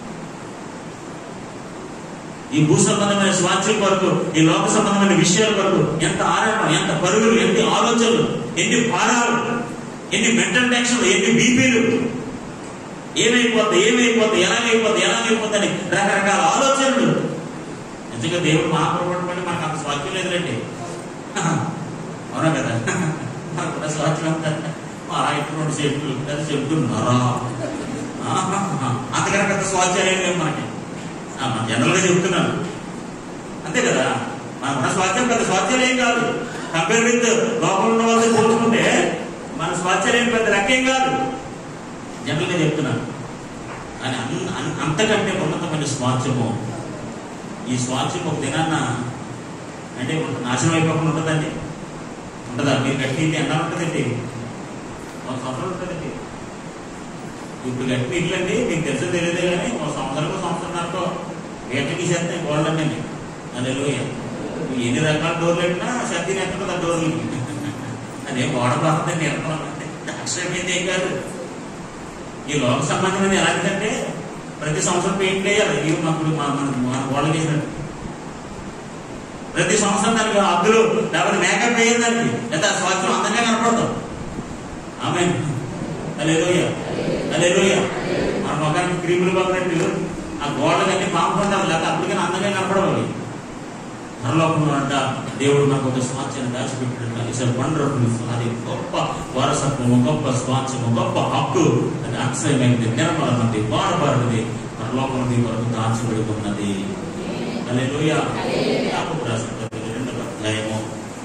ఈ భూ సంబంధమైన స్వాచ్ఛం కొరకు ఈ లోక సంబంధమైన విషయాల కొరకు ఎంత ఆరాటం ఎంత పరుగులు ఎన్ని ఆలోచనలు ఎన్ని భారాలు ఎన్ని మెంటల్ టెన్షన్లు ఎన్ని బీపీలు ఏమైపోద్ది ఏమైపోద్ది ఎలాగైపోద్ది ఎలాగైపోద్ది అని రకరకాల ఆలోచనలు నిజంగా దేవుడు మహాప్రభుత్వం బట్టి మనకు అంత స్వాచ్ఛం లేదులేండి అవునా కదా మనకున్న స్వాచ్ఛం అంతా మా రైతు రెండు చెట్లు అది చెప్తున్నారా అంతకన్నా పెద్ద స్వాచ్యాలు ఏం లేవు మనకి ఆ, మన జనరల్గా చెప్తున్నాను అంతే కదా మనకున్న స్వాస్థ్యం పెద్ద స్వాస్థ్యం ఏం కాదు కంపేర్ విత్ లోపల ఉన్న వాళ్ళతో పోల్చుకుంటే మన స్వాస్థ్యం ఏం పెద్ద లెక్కేం కాదు జనరల్గా చెప్తున్నాను కానీ అన్- అన్- అంతకంటే ఉన్నతమైన స్వాస్థ్యము ఈ స్వాస్థ్యం ఒక దినాన్న అంటే ఒక నాశనం అయిపోకుండా ఉంటుందండి ఉంటుందా మీరు కట్టింది ఎండా ఉంటుందండి ఒక సంవత్సరం ఉంటుందండి ఇప్పుడు గట్టి ఇల్లు అండి మీకు తెలుసో తెలియదే కానీ ఒక సంవత్సరం సంవత్సరంన్నరతో వేట తీసేస్తాయి గోడలన్నీ అదే లోయ ఎన్ని రకాల డోర్లు పెట్టినా సర్ది ఎక్కడ ఆ డోర్లు అదే గోడ బాగుందండి నిర్మలం అంటే అక్షరం మీద ఏం కాదు ఈ లోక సంబంధమైనది ఎలాంటిదంటే ప్రతి సంవత్సరం పెయింట్ వేయాలి ఇవి మనకు మన మన గోడలు వేసినట్టు ప్రతి సంవత్సరం దానికి అద్దులు లేకపోతే మేకప్ వేయాలి దానికి లేదా ఆ సంవత్సరం అందంగా కనపడదు ఆమె అలేలోయ అదే మన మొఖానికి క్రీములు పక్కనట్టు ఆ గోడలన్నీ పాముకుంటారు లేకపోతే అప్పటికైనా అందంగా కనపడవాలి పరలోకంలో అంట దేవుడు నాకు ఒక స్వాచ్యాన్ని దాచిపెట్టినట్టు ఇట్స్ వండర్ఫుల్ అది గొప్ప వారసత్వము గొప్ప స్వాచ్యము గొప్ప హక్కు అది అక్షయమైనది నిర్మలమైనది వాడబడినది పరలోకం మీ కొరకు దాచబడి ఉన్నది అలెలుయ యాకోబు రాసిన పత్రిక రెండవ అధ్యాయము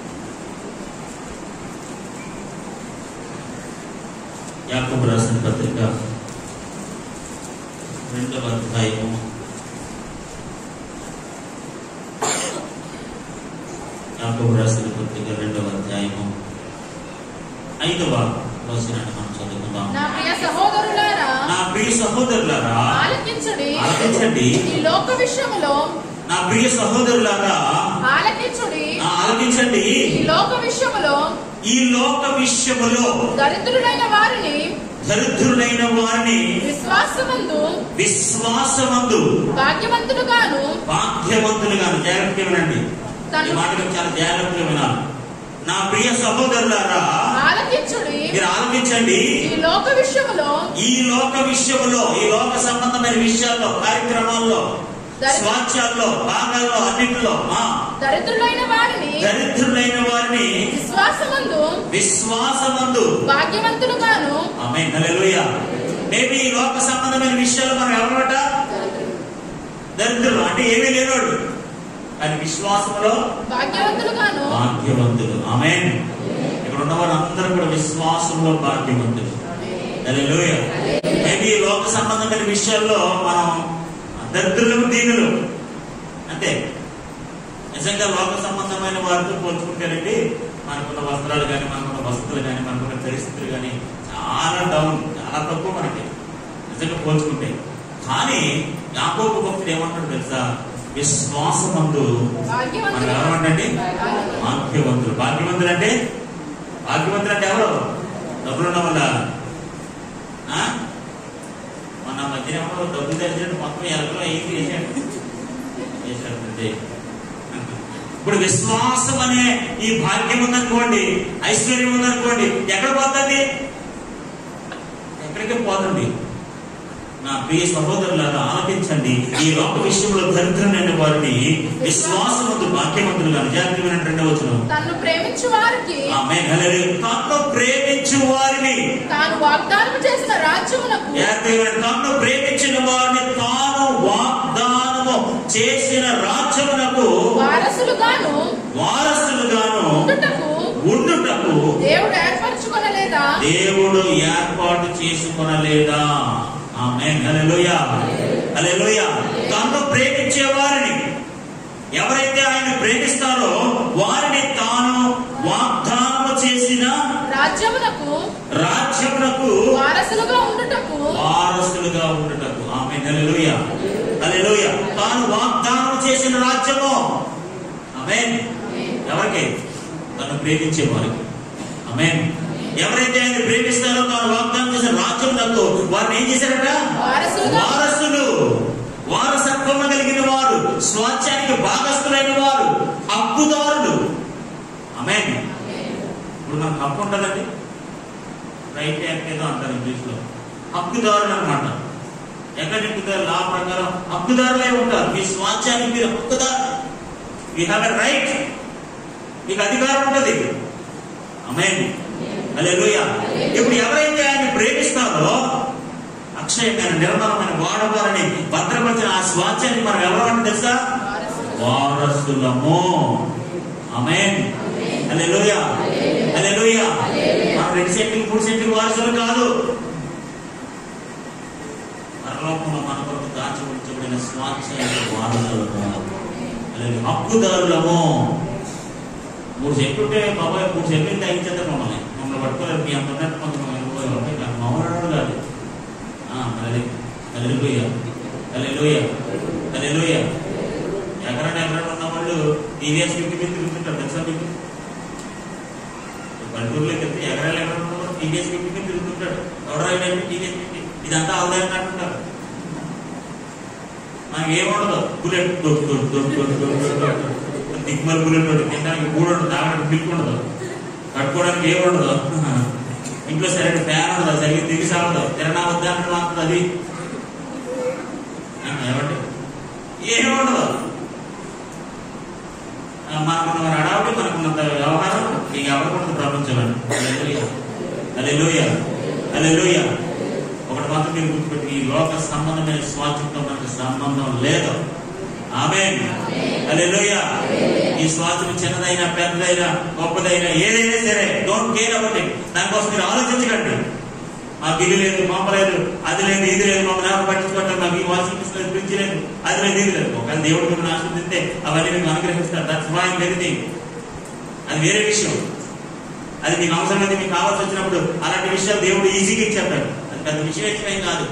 యాకోబు రాసిన పత్రిక రెండవ అధ్యాయము యాకోబు రాసిన పత్రిక రెండవ అధ్యాయము ఐదవ వచనాన్ని మనం చదువుకుందాం నా ప్రియ సహోదరులారా నా ప్రియ సహోదరులారా ఆలకించుడి ఆలకించండి ఈ లోక విషయములో నా ప్రియ సహోదరులారా ఆలకించుడి ఆ, ఆలకించండి ఈ లోక విషయములో ఈ లోక విషయములో దరిద్రులైన వారిని దరిద్రులైన వారిని విశ్వాసమందు విశ్వాసమందు భాగ్యవంతుడుగాను భాగ్యవంతులుగాను జాగ్రత్తగా వినండి ఈ తను మాటలు చాలా జాగ్రత్తగా వినాలి నా ప్రియ సహోదరులారా ఆలకించుడి మీరు ఆలకించండి ఈ లోక విషయములో ఈ లోక విషయములో ఈ లోక సంబంధమైన విషయాల్లో కార్యక్రమాల్లో స్వాచ్యాల్లో భాగాల్లో అన్నింటిలో ఆ దరిద్రులైన వారిని దరిద్రులైన వారిని విశ్వాసమందు విశ్వాసమందు భాగ్యవంతుడుగాను ఆమె హల్లెలూయా మేబీ ఈ లోక సంబంధమైన విషయాలు మనం ఎవరట దరిద్రులు అంటే ఏమీ లేనోడు కానీ విశ్వాసంలో భాగ్యవంతులుగాను భాగ్యవంతులు ఆమె ఇక్కడ ఉన్న వారందరూ కూడా విశ్వాసంలో భాగ్యవంతులు హల్లెలూయా మేబీ ఈ లోక సంబంధమైన విషయాల్లో మనం దరిద్రులకు దీనులు అంతే నిజంగా లోక సంబంధమైన వారితో పోల్చుకుంటారండి మనకున్న వస్త్రాలు కానీ మనకున్న వసతులు కానీ మనకున్న పరిస్థితులు కానీ చాలా డౌన్ చాలా తక్కువ మనకి నిజంగా పోల్చుకుంటే కానీ యాకోబు భక్తుడు ఏమంటాడు తెలుసా విశ్వాసమందు మనం భాగ్యవంతులు ఎవరమంటండి భాగ్యవంతులు భాగ్యవంతులు అంటే భాగ్యవంతులు అంటే ఎవరు డబ్బులున్న వాళ్ళ ఆ? మొన్న మధ్యన ఎవరో డబ్బులు తెచ్చినట్టు మొత్తం ఎలకలో ఏం చేశాడు చేశాడు అంతే. ఇప్పుడు విశ్వాసం అనే ఈ భాగ్యం ఉందనుకోండి ఐశ్వర్యం ఉందనుకోండి ఎక్కడ పోతుంది ఎక్కడికి పోతుంది నా ప్రియ సహోదరులారా ఆలకించండి ఈ లోక విషయంలో దరిద్రమైన వారిని విశ్వాసవంతు భాగ్యవంతులుగా నిజాగ్రమైన రెండవ వచనం తన్ను ప్రేమించు వారికి ఆమె తన్ను ప్రేమించు వారిని తాను వాగ్దానం చేసిన రాజ్యమునకు జాగ్రత్తగా తన్ను ప్రేమించిన వారిని తాను వాగ్దానము చేసిన రాజ్యమునకు వారసులుగాను వారసులుగాను ఉండుటకు ఉండుటకు దేవుడు ఏర్పరచుకొనలేదా దేవుడు ఏర్పాటు చేసుకొనలేదా ఆమె హల్లెలూయా హల్లెలూయా తన్ను ప్రేమించే వారిని ఎవరైతే ఆయన ప్రేమిస్తారో వారిని తాను వాగ్దానము చేసిన రాజ్యమునకు రాజ్యమునకు వారసులుగా ఉండుటకు వారసులుగా ఉండుటకు ఆమె హల్లెలూయా హల్లెలూయా తాను వాగ్దానం చేసిన రాజ్యము ఆమె ఎవరికి తను ప్రేమించే వారికి ఆమె ఎవరైతే ఆయన ప్రేమిస్తారో తాను వాగ్దానం చేసిన రాజ్యములకు వారిని ఏం చేశారట వారసులుగా వారసులు వారసత్వం కలిగిన వారు స్వాచ్యానికి భాగస్థులైన వారు హక్కుదారులు ఆమె ఇప్పుడు మనకు హక్కు ఉంటుందండి రైట్ యాక్ట్ ఏదో అంటారు ఇంగ్లీష్ లో హక్కుదారులు అనమాట ఎక్కడ ఎక్కుతారు లా ప్రకారం హక్కుదారులే ఉంటారు మీ స్వాచ్యానికి మీరు హక్కుదారు యూ హ్యావ్ ఎ రైట్ మీకు అధికారం ఉంటుంది ఆమె అలే ఇప్పుడు ఎవరైతే ఆయన ప్రేమిస్తారో అక్షయమైన నిర్మలమైన వాడవారని భద్రపరిచిన ఆ స్వాచ్యాన్ని మనం ఎవరు తెలుసా వారసులు. వారసులము ఆమేన్ హల్లెలూయా హల్లెలూయా మనం రెండు సెంట్లు మూడు సెంట్లు వారసులు కాదు పరలోకంలో మన కొరకు దాచి ఉంచబడిన స్వాచ్యానికి వారసులము హల్లెలూయా. హక్కుదారులము మూడు సెంట్లు ఉంటే బాబాయ్ మూడు సెంట్లు తగ్గించేద్దాం మమ్మల్ని మమ్మల్ని పట్టుకోలేదు మీ అంత ఉన్నట్టు కొంచెం మమ్మల్ని కాదు అది హల్లెలూయా హల్లెలూయా హల్లెలూయా ఎకరాన్ని ఎకరాన్ని ఉన్న వాళ్ళు టీవీఎస్ ఫిఫ్టీ మీద తిరుగుతుంటారు తెలుసా మీకు పల్లెటూరులోకి వెళ్తే ఎకరాలు ఎకరాలు ఉన్న వాళ్ళు టీవీఎస్ ఫిఫ్టీ మీద తిరుగుతుంటాడు ఎవరైనా టీవీఎస్ ఫిఫ్టీ ఇదంతా ఆదాయం అంటుంటారు మనకి ఏముండదు బుల్లెట్ దొడ్డు దొడ్డు దొడ్డు దొడ్డు దొడ్డు దొడ్డు దిగ్మల్ బుల్లెట్ ఒకటి తినడానికి కూడా ఉండదు తాగడానికి మిల్క్ ఉండదు కట్టుకోవడానికి ఏముండదు ఇంట్లో సరైన ఫ్యాన్ ఉండదు సరిగ్గా తిరిగి సాగదు తిరణా వద్దానని మాత్రం అది ఆ, ఏమండి ఏమి ఉండదు ఆ, మనకున్న మన అడావుడి మనకున్నంత వ్యవహారం ఇంక ఎవరికి ప్రపంచంలో అదే లోయ అదే లోయ ఒకటి మాత్రం మీరు గుర్తుపెట్టి ఈ లోక సంబంధమైన స్వాతంత్రం మనకు సంబంధం లేదు ఆమె అదే లోయ ఈ స్వాతంత్రం చిన్నదైనా పెద్దదైనా గొప్పదైనా ఏదైనా సరే డోంట్ కేర్ అబౌట్ ఇట్ దానికోసం మీరు ఆలోచించకండి మాకు ఇది లేదు మామ లేదు అది లేదు ఇది లేదు మమ్మల్ని ఎవరు పట్టించుకోవట్లేదు మాకు ఈ వాషింగ్ మిషన్ లేదు ఫ్రిడ్జ్ లేదు అది లేదు ఇది లేదు ఒకవేళ దేవుడు మిమ్మల్ని ఆశ్రదిస్తే అవన్నీ మీకు అనుగ్రహిస్తారు దట్స్ వై ఎవ్రీథింగ్ అది వేరే విషయం అది మీకు అవసరమైతే మీకు కావాల్సి వచ్చినప్పుడు అలాంటి విషయాలు దేవుడు ఈజీగా ఇచ్చేస్తాడు అది పెద్ద విషయం ఏం కాదు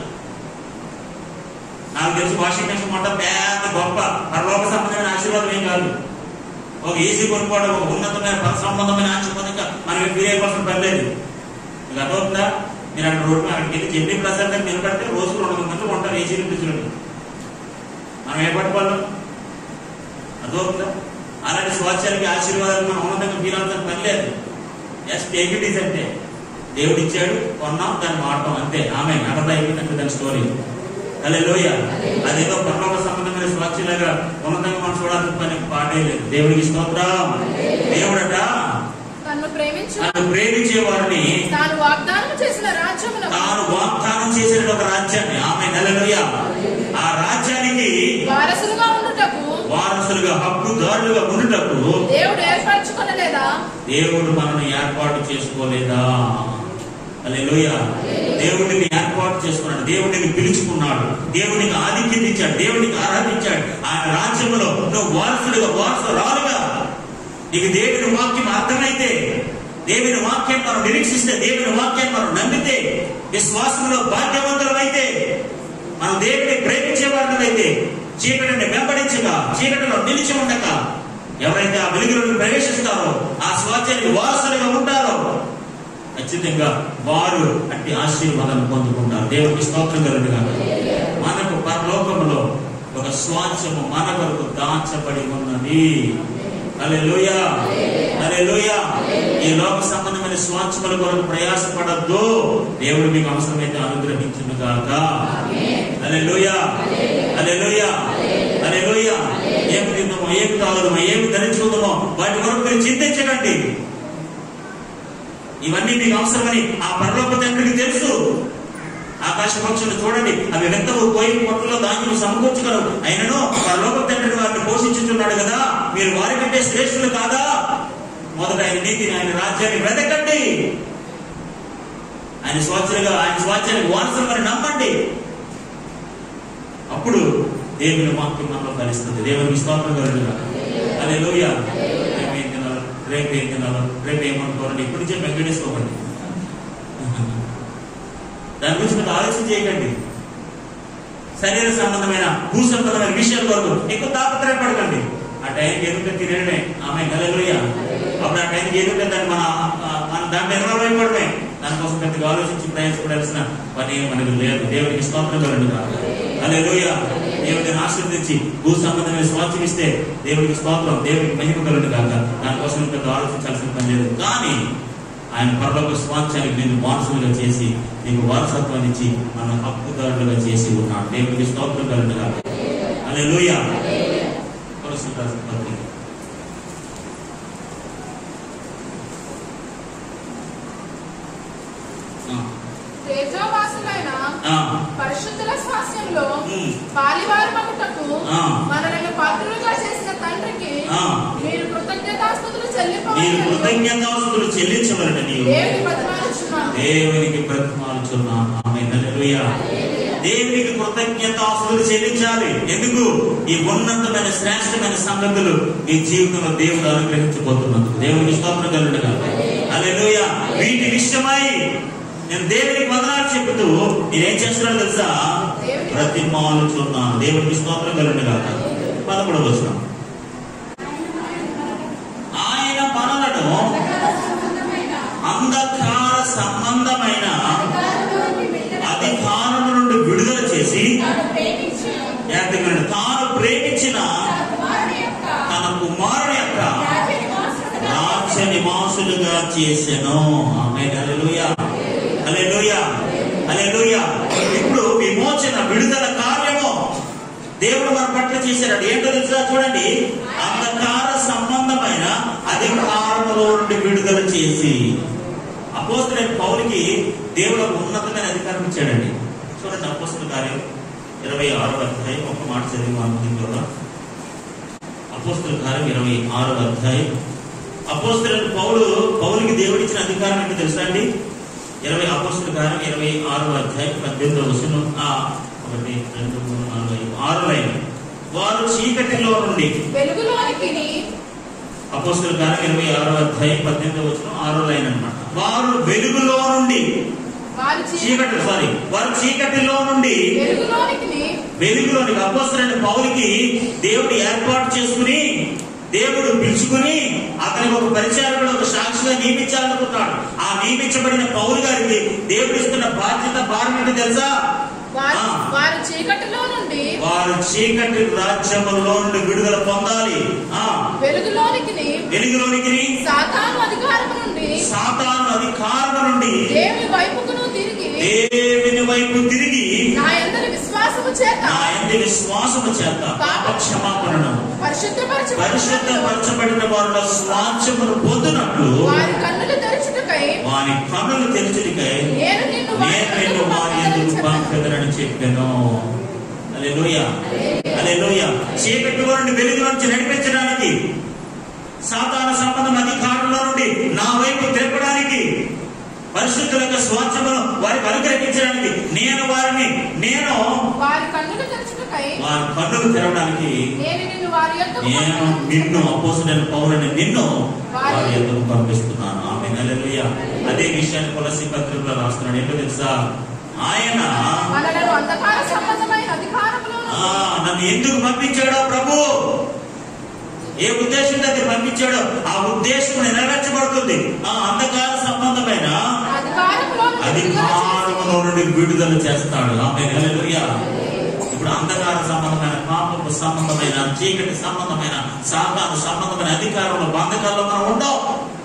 నాకు తెలిసి వాషింగ్ మిషన్ మొట్ట పెద్ద గొప్ప పరలోక సంబంధమైన ఆశీర్వాదం ఏం కాదు ఒక ఏసీ కొనుక్కోవడం ఒక ఉన్నతమైన పర సంబంధమైన ఆశీర్వాదంగా మనం ఫీల్ అయిపోవాల్సిన పని లేదు మీకు అర్థమవుతుందా మీరు అక్కడ రోడ్డు మీద అక్కడికి వెళ్ళి చెల్లి ప్రసాద్ దగ్గర నిలబడితే రోజుకు రెండు వందల మంది ఉంటారు ఏసీలు ఫ్రిడ్జ్లు మనం ఏ పట్టుకోవాలి అర్థమవుతుందా అలాంటి స్వాచ్యాలకి ఆశీర్వాదాలు మనం ఉన్నతంగా ఫీల్ అవుతాం పని లేదు జస్ట్ టేక్ ఇట్ ఈస్ అంటే దేవుడు ఇచ్చాడు కొన్నాం దాన్ని వాడటం అంతే ఆమె అక్కడ అయిపోయిందంటే దాని స్టోరీ అలే లోయ అదేదో పరలోక సంబంధమైన స్వాచ్యలాగా ఉన్నతంగా మనం చూడాల్సిన పని పాటే లేదు దేవుడికి స్తోత్రం దేవుడట తన్ను ప్రేమించు నన్ను ప్రేమించే వారిని తాను వాగ్దానం చేసిన రాజ్యమునకు తాను వాగ్దానం చేసిన ఒక రాజ్యాన్ని ఆమె నెలలోయ ఆ రాజ్యానికి వారసులుగా ఉండుటకు వారసులుగా హక్కుదారులుగా ఉండుటకు దేవుడు ఏర్పరచుకొనలేదా దేవుడు మనల్ని ఏర్పాటు చేసుకోలేదా అలెలుయ దేవుడిని ఏర్పాటు చేసుకున్నాడు దేవుడిని పిలుచుకున్నాడు దేవునికి ఆధిక్యత ఇచ్చాడు దేవునికి ఆరాధించాడు ఆయన రాజ్యంలో నువ్వు వారసులుగా వారసురాలుగా నీకు దేవుని వాక్యం అర్థమైతే దేవుని వాక్యం మనం నిరీక్షిస్తే దేవుని వాక్యాన్ని మనం నమ్మితే విశ్వాసంలో భాగ్యవంతులమైతే మనం దేవుని ప్రేమించే వారినైతే చీకటిని వెంబడించక చీకటిలో నిలిచి ఉండక ఎవరైతే ఆ వెలుగులను ప్రవేశిస్తారో ఆ స్వాచ్యానికి వారసులుగా ఉంటారో ఖచ్చితంగా వారు అట్టి ఆశీర్వాదాన్ని పొందుకుంటారు దేవునికి స్తోత్రం కలుగుగా మనకు పరలోకములో ఒక స్వాచ్యము మన కొరకు దాచబడి ఉన్నది అలే అలే ఈ లోక సంబంధమైన స్వాచ్యముల కొరకు ప్రయాసపడద్దు దేవుడు మీకు అవసరమైతే అనుగ్రహించును గాక అలే అలే అలే ఏమి తిందామో ఏమి తాగుదామో ఏమి ధరించుకుందామో వాటి కొరకు మీరు చింతించకండి ఇవన్నీ మీకు అవసరమని ఆ పరలోక తండ్రికి తెలుసు ఆకాశ పక్షులు చూడండి అవి వెంటనే పోయి పొట్టలో ధాన్యం సమకూర్చగలవు అయినను పరలోక తండ్రిని వారిని పోషించుతున్నాడు కదా మీరు వారి కంటే శ్రేష్ఠులు కాదా మొదట ఆయన నీతిని ఆయన రాజ్యాన్ని వెతకండి ఆయన స్వాచ్ఛలుగా ఆయన స్వాచ్ఛానికి వారసులుగా నమ్మండి అప్పుడు దేవుని వాక్యం మనలో ఫలిస్తుంది దేవునికి స్తోత్రం కలుగుగా అదే లోయ రేపు ఏం తినాలో రేపు ఏం తినాలో రేపు ఏమనుకోవాలండి ఇప్పుడు నుంచే వెంకటేసుకోకండి దాని గురించి మీరు ఆలోచన చేయకండి శరీర సంబంధమైన భూ సంబంధమైన విషయాల కొరకు ఎక్కువ తాపత్రయపడకండి ఆ టైంకి ఎదుగుతే తినడమే ఆమె గలలోయ అప్పుడు ఆ టైంకి ఎదుగుతే దాన్ని మన ఆ- మన దాంట్లో ఇన్వాల్వ్ అయిపోవడమే దానికోసం పెద్దగా ఆలోచించి ప్రయాసపడాల్సిన పని మనకు లేదు దేవుడికి స్తోత్రం కలండి అలే లోయ దేవుడిని ఆశీర్వదించి భూ సంబంధమైన స్వాస్థ్యం ఇస్తే దేవుడికి స్తోత్రం దేవుడికి మహిమ కలుగును కాక దానికోసం పెద్ద ఆలోచించాల్సిన పని లేదు కానీ ఆయన పరలోక స్వాస్థ్యానికి నేను వారసులుగా చేసి నీకు వారసత్వాన్ని ఇచ్చి మన హక్కుదారులుగా చేసి ఉన్నాడు దేవుడికి స్తోత్రం కలుగును కాక అలే లోయ పత్రిక ఆ, తేజోవాసులైన ఆ, పరిశుద్ధుల స్వాస్యంలో ఉమ్. పాలివారు మగుటకు ఆ. మనలను పాత్రులుగా చేసిన తండ్రికి ఆ. మీరు కృతజ్ఞతాస్తుతులు మీరు చెల్లింపవలెనని కృతజ్ఞతాస్తుతులు చెల్లించవలట నీవు దేవుని బతిమాలుచున్నాను దేవునికి బ్రతిమాలుచున్నాను ఆమె హల్లెలూయా దేవునికి కృతజ్ఞతాస్తుతులు చెల్లించాలి ఎందుకు ఈ ఉన్నతమైన శ్రేష్టమైన సంగతులు ఈ జీవితంలో దేవుడు అనుగ్రహించబోతున్నందుకు దేవునికి స్తోత్రం కలుగుగా హల్లెలూయా వీటి విషయమై నేను దేవునికి వందనాలు చెబుతూ నేనేం చేస్తున్నాను తెలుసా బ్రతిమాలుచున్నాను దేవునికి స్తోత్రం కలుగుగా పదకొండవ వచ్చిన ఆయన మనలను అంధకార సంబంధమైన అధికారం నుండి విడుదల చేసి ఏకమైన తాను ప్రేమించిన తన కుమారుని యొక్క రాజ్య నివాసులుగా చేసెను ఆమె హల్లెలూయా హల్లెలూయ హల్లెలూయ ఇప్పుడు విమోచన విడుదల కార్యము దేవుడు మన పట్ల చేశాడు ఏంటో తెలుసా చూడండి అంధకార సంబంధమైన అధికారములో నుండి విడుదల చేసి అపోస్తులైన పౌలికి దేవుడు ఒక ఉన్నతమైన అధికారం ఇచ్చాడండి చూడండి అపోస్తుల కార్యం ఇరవై ఆరో అధ్యాయం ఒక మాట చదివి అనుకుంటున్నా అపోస్తుల కార్యం ఇరవై ఆరో అధ్యాయం అపోస్తులైన పౌలు పౌలికి దేవుడిచ్చిన అధికారం ఏంటో తెలుసా అండి ఇరవై అపోస్తుల కార్యం ఇరవై ఆరో అధ్యాయం పద్దెనిమిదో వచనం ఆ ఒకటి రెండు మూడు నాలుగు ఐదు ఆరు లైన్ వారు చీకటిలో నుండి వెలుగులోనికి అపోస్తుల కార్యం ఇరవై ఆరో అధ్యాయం పద్దెనిమిదో వచనం ఆరో లైన్ అన్నమాట వారు వెలుగులో నుండి వారి చీ- చీకటి సారీ వారు చీకటిలో నుండి వెలుగులోనికి వెలుగులోనికి అపోస్తులైన పౌలికి దేవుడు ఏర్పాటు చేసుకుని దేవుడు పిలుచుకుని అతనికి ఒక పరిచారకుడు ఒక సాక్షిగా నియమించాలనుకున్నాడు ఆ నియమించబడిన పౌలు గారికి దేవుడు ఇస్తున్న బాధ్యత భారం ఏంటో తెలుసా వారు ఆ. వారు చీకటిలో నుండి వారు చీకటి రాజ్యములో నుండి విడుదల పొందాలి ఆ వెలుగులోనికి వెలుగులోనికి సాతాను అధికారము నుండి సాతాను అధికారం నుండి దేవుని వైపుకును తిరిగి దేవుని వైపు తిరిగి నా ఎందరి విశ్వాసము చేత నా ఎందు విశ్వాసము చేత పాప క్షమాపణను పరిశుద్ధపరచబడిన పరిశుద్ధపరచబడిన వారిలో స్వాచ్ఛమును పొందునట్లు వారి కన్నులు తెరచుటకై వారి కన్నులు తెరచుడికై నేను నిన్ను వారి నేను నిన్ను వారి ఎందుకు కన్నులకు పంపెదనని చెప్పాను అలెలుయ అలెలుయ చీకటి వారిని వెలుగు నుంచి నడిపించడానికి సాతాన సంబంధం అధికారంలో నుండి నా వైపు తిరపడానికి పరిశుద్ధుల యొక్క స్వాచ్ఛమును వారికి అనుగ్రహించడానికి నేను వారిని నేను వారి కన్నులు తెరచుటకై వారి కన్నులు తెరవడానికి నేను నిన్ను వారి యొద్దకు నేను నిన్ను అపోసరైన పౌరుని నిన్ను వారి ఎందుకు పంపిస్తున్నాను ఆమె నెలలుయ అదే విషయాన్ని తులసి పత్రికలో రాస్తున్నాడు ఏంటో తెలుసా ఆయన మనలను అంధకార సంబంధమైన అధికారములో ఆ, నన్ను ఎందుకు పంపించాడో ప్రభు ఏ ఉద్దేశంతో అది పంపించాడో ఆ ఉద్దేశం నెరవేర్చబడుతుంది ఆ అంధకార సంబంధమైన అధికారములో అధికారములో నుండి విడుదల చేస్తాడు ఆమె నెలలుయ ఇప్పుడు అంధకార సంబంధమైన పాపపు సంబంధమైన చీకటి సంబంధమైన సాతాను సంబంధమైన అధికారంలో బంధకాల్లో మనం ఉండవు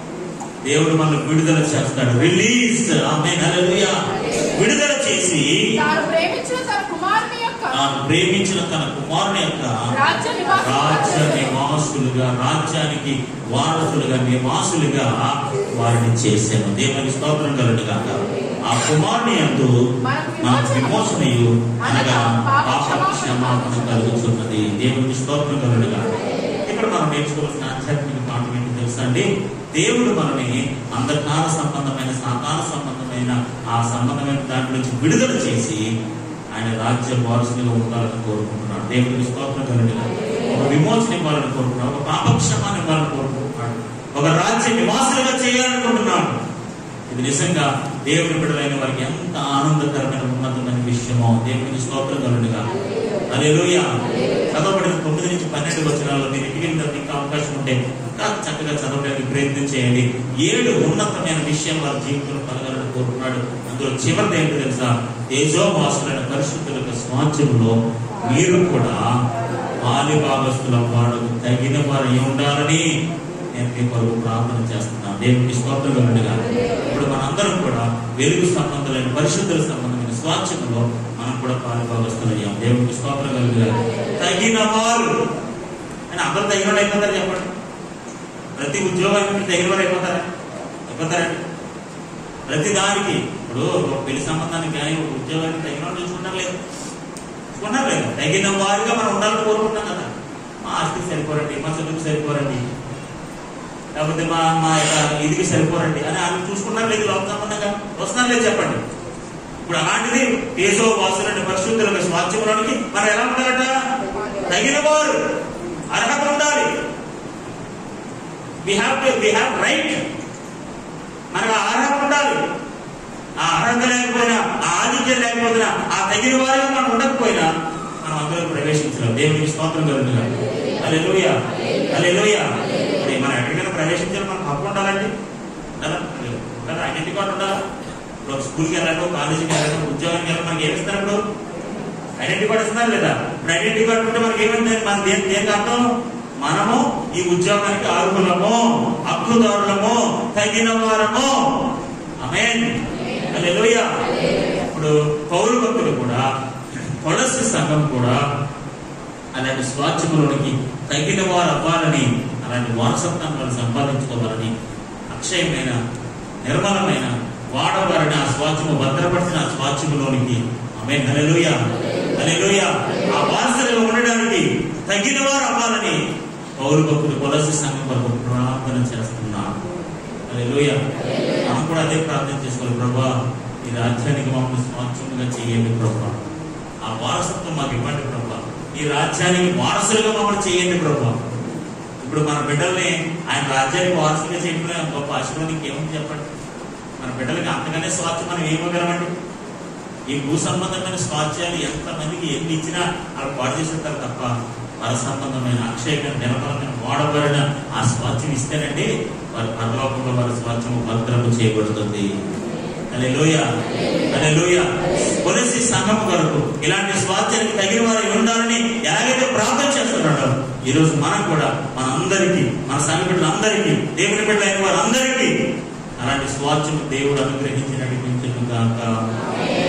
దేవుడు మనల్ని విడుదల చేస్తాడు రిలీజ్ ఆమె నెలలుయ విడుదల చేసి తాను ప్రేమించిన తన కుమారుని యొక్క తాను ప్రేమించిన తన కుమారుని యొక్క రాజ్య రాజ్య నివాసం నివాసులుగా రాజ్యానికి వారసులుగా నివాసులుగా వారిని చేశాను దేవునికి స్తోత్రం కలుగుగా ఆ కుమారుని అందు మన విమోచనయు అనగా పాప క్షమాపణ కలుగుతున్నది దేవునికి స్తోత్రం కలుగుగా ఇక్కడ మనం నేర్చుకోవాల్సిన ఆధ్యాత్మిక పాఠం ఏంటి తెలుసా అండి దేవుడు మనని అంధకార సంబంధమైన సాకార సంబంధమైన ఆ సంబంధమైన దాంట్లో నుంచి విడుదల చేసి ఆయన రాజ్య వారసులుగా ఉండాలని కోరుకుంటున్నాడు దేవుడికి స్తోత్రం కలుగుగా ఒక విమోచన ఇవ్వాలని కోరుకుంటున్నాడు ఒక పాపక్షమాన్ని ఇవ్వాలని కోరుకుంటున్నాడు ఒక రాజ్య నివాసులుగా చేయాలనుకుంటున్నాడు ఇది నిజంగా దేవుని బిడ్డలైన వారికి ఎంత ఆనందకరమైన ఉన్నతమైన విషయమో దేవునికి స్తోత్రం కలుగుగా అలెలుయ చదవబడిన తొమ్మిది నుంచి పన్నెండు వచనాల్లో మీరు ఇంటికి వెళ్ళిన తర్వాత ఇంకా అవకాశం ఉంటే ఇంకా చక్కగా చదవడానికి ప్రయత్నం చేయండి ఏడు ఉన్నతమైన విషయం వారి జీవితంలో కలగాలని కోరుకున్నాడు అందులో చివరిది ఏంటో తెలుసా తేజోవాసులైన పరిశుద్ధుల యొక్క స్వాచ్యంలో మీరు కూడా పాలి భాగస్తుల వాడు తగిన వారు అయి ఉండాలని నేను మీ కొరకు ప్రార్థన చేస్తున్నాను దేవునికి స్తోత్రం కలుగుగా ఇప్పుడు మనందరం కూడా వెలుగు సంబంధమైన పరిశుద్ధుల సంబంధమైన స్వాచ్ఛంలో మనం కూడా పాలుభాగస్తున్నాం దేవునికి స్తోత్రం కలుగుగా తగిన వారు అని అందరూ తగిన వాళ్ళు అయిపోతారు చెప్పండి ప్రతి ఉద్యోగానికి తగిన వారు అయిపోతారా అయిపోతారండి ప్రతి దానికి ఇప్పుడు ఒక పెళ్లి సంబంధానికి కానీ ఒక ఉద్యోగానికి తగిన వాళ్ళు చూసుకుంటారు లేదు చూసుకుంటారు లేదు తగిన వారుగా మనం ఉండాలని కోరుకుంటాం కదా మా ఆస్తికి సరిపోరండి మా చదువుకి సరిపోరండి లేకపోతే మా మా యొక్క ఇదికి సరిపోరండి అని ఆమె చూసుకున్నారు లేదు లోక సంబంధంగా వస్తున్నారు లేదు చెప్పండి ఇప్పుడు అలాంటిది ఏసో వాసులని పరిశుద్ధులకు స్వాచ్ఛంలోనికి మనం ఎలా ఉండాలట తగిన వారు అర్హత ఉండాలి we have to we have right మనకు ఆ అర్హత ఉండాలి ఆ అర్హత లేకపోయినా ఆ ఆధిక్యం లేకపోయినా ఆ తగిన వారిగా మనం ఉండకపోయినా మనం అందులో ప్రవేశించలేం దేవునికి స్తోత్రం కలుగుగా అలే లోయ అలే లోయ ఇప్పుడు మనం ఎక్కడికైనా ప్రవేశించాలి మనకు హక్కు ఉండాలండి ఉండాలా లేదు. కదా ఐడెంటిటీ కార్డు ఉండాలా ఇప్పుడు ఒక స్కూల్కి వెళ్ళాలో కాలేజీకి వెళ్ళాలో ఉద్యోగానికి వెళ్ళాలి మనకి ఏమి ఇస్తారు ఇప్పుడు ఐడెంటిటీ కార్డు ఇస్తున్నారు లేదా ఇప్పుడు ఐడెంటిటీ కార్డు ఉంటే మనకి ఏమంటే మన దేని దేనికి అర్థం మనము ఈ ఉద్యోగానికి అర్హులము హక్కుదారులము తగిన వారము ఆమేన్ హల్లెలూయా ఇప్పుడు పౌరు భక్తులు కూడా కొలసి సంఘం కూడా అలాంటి స్వాచ్ఛములోనికి తగిన వారు అవ్వాలని అలాంటి వారసత్వం వాళ్ళు సంపాదించుకోవాలని అక్షయమైన నిర్మలమైన వాడవారిని ఆ స్వాచ్ఛము భద్రపరిచిన ఆ స్వాచ్ఛములోనికి ఆమె హల్లెలూయ హల్లెలూయ ఆ వారసులుగా ఉండడానికి తగిన వారు అవ్వాలని పౌరు భక్తులు కొలసి సంఘం కొరకు ప్రార్థన చేస్తున్నారు హల్లెలూయ మనం కూడా అదే ప్రార్థన చేసుకోవాలి ప్రభా ఈ రాజ్యానికి మమ్మల్ని స్వాచ్ఛముగా చేయండి ప్రభా ఆ వారసత్వం మాకు ఇవ్వండి ప్రభా ఈ రాజ్యానికి వారసులుగా మమ్మల్ని చేయండి ప్రభా ఇప్పుడు మన బిడ్డల్ని ఆయన రాజ్యానికి వారసులుగా చేయడం గొప్ప ఆశీర్వాదం ఏముంది చెప్పండి మన బిడ్డలకి అంతగానే స్వాస్థ్యం మనం ఏమగలమండి ఈ భూ సంబంధమైన స్వాస్థ్యాలు ఎంతమందికి ఎన్ని ఇచ్చినా వాళ్ళు పాడు చేసేస్తారు తప్ప పర సంబంధమైన అక్షయమైన నిలబలమైన వాడబడిన ఆ స్వాస్థ్యం ఇస్తేనండి వారి పరలోకంలో వారి స్వాస్థ్యం భద్రము చేయబడుతుంది అదే లోయ అదే లోయ కొలసి సంఘం కొరకు ఇలాంటి స్వాస్థ్యానికి తగిన వారు ఉండాలని ఎలాగైతే ప్రార్థన చేస్తున్నాడో ఈ రోజు మనం కూడా మన అందరికీ మన సంఘ బిడ్డలందరికీ దేవుని బిడ్డలైన వారందరికీ అలాంటి స్వాస్థ్యం దేవుడు అనుగ్రహించి నడిపించను గాక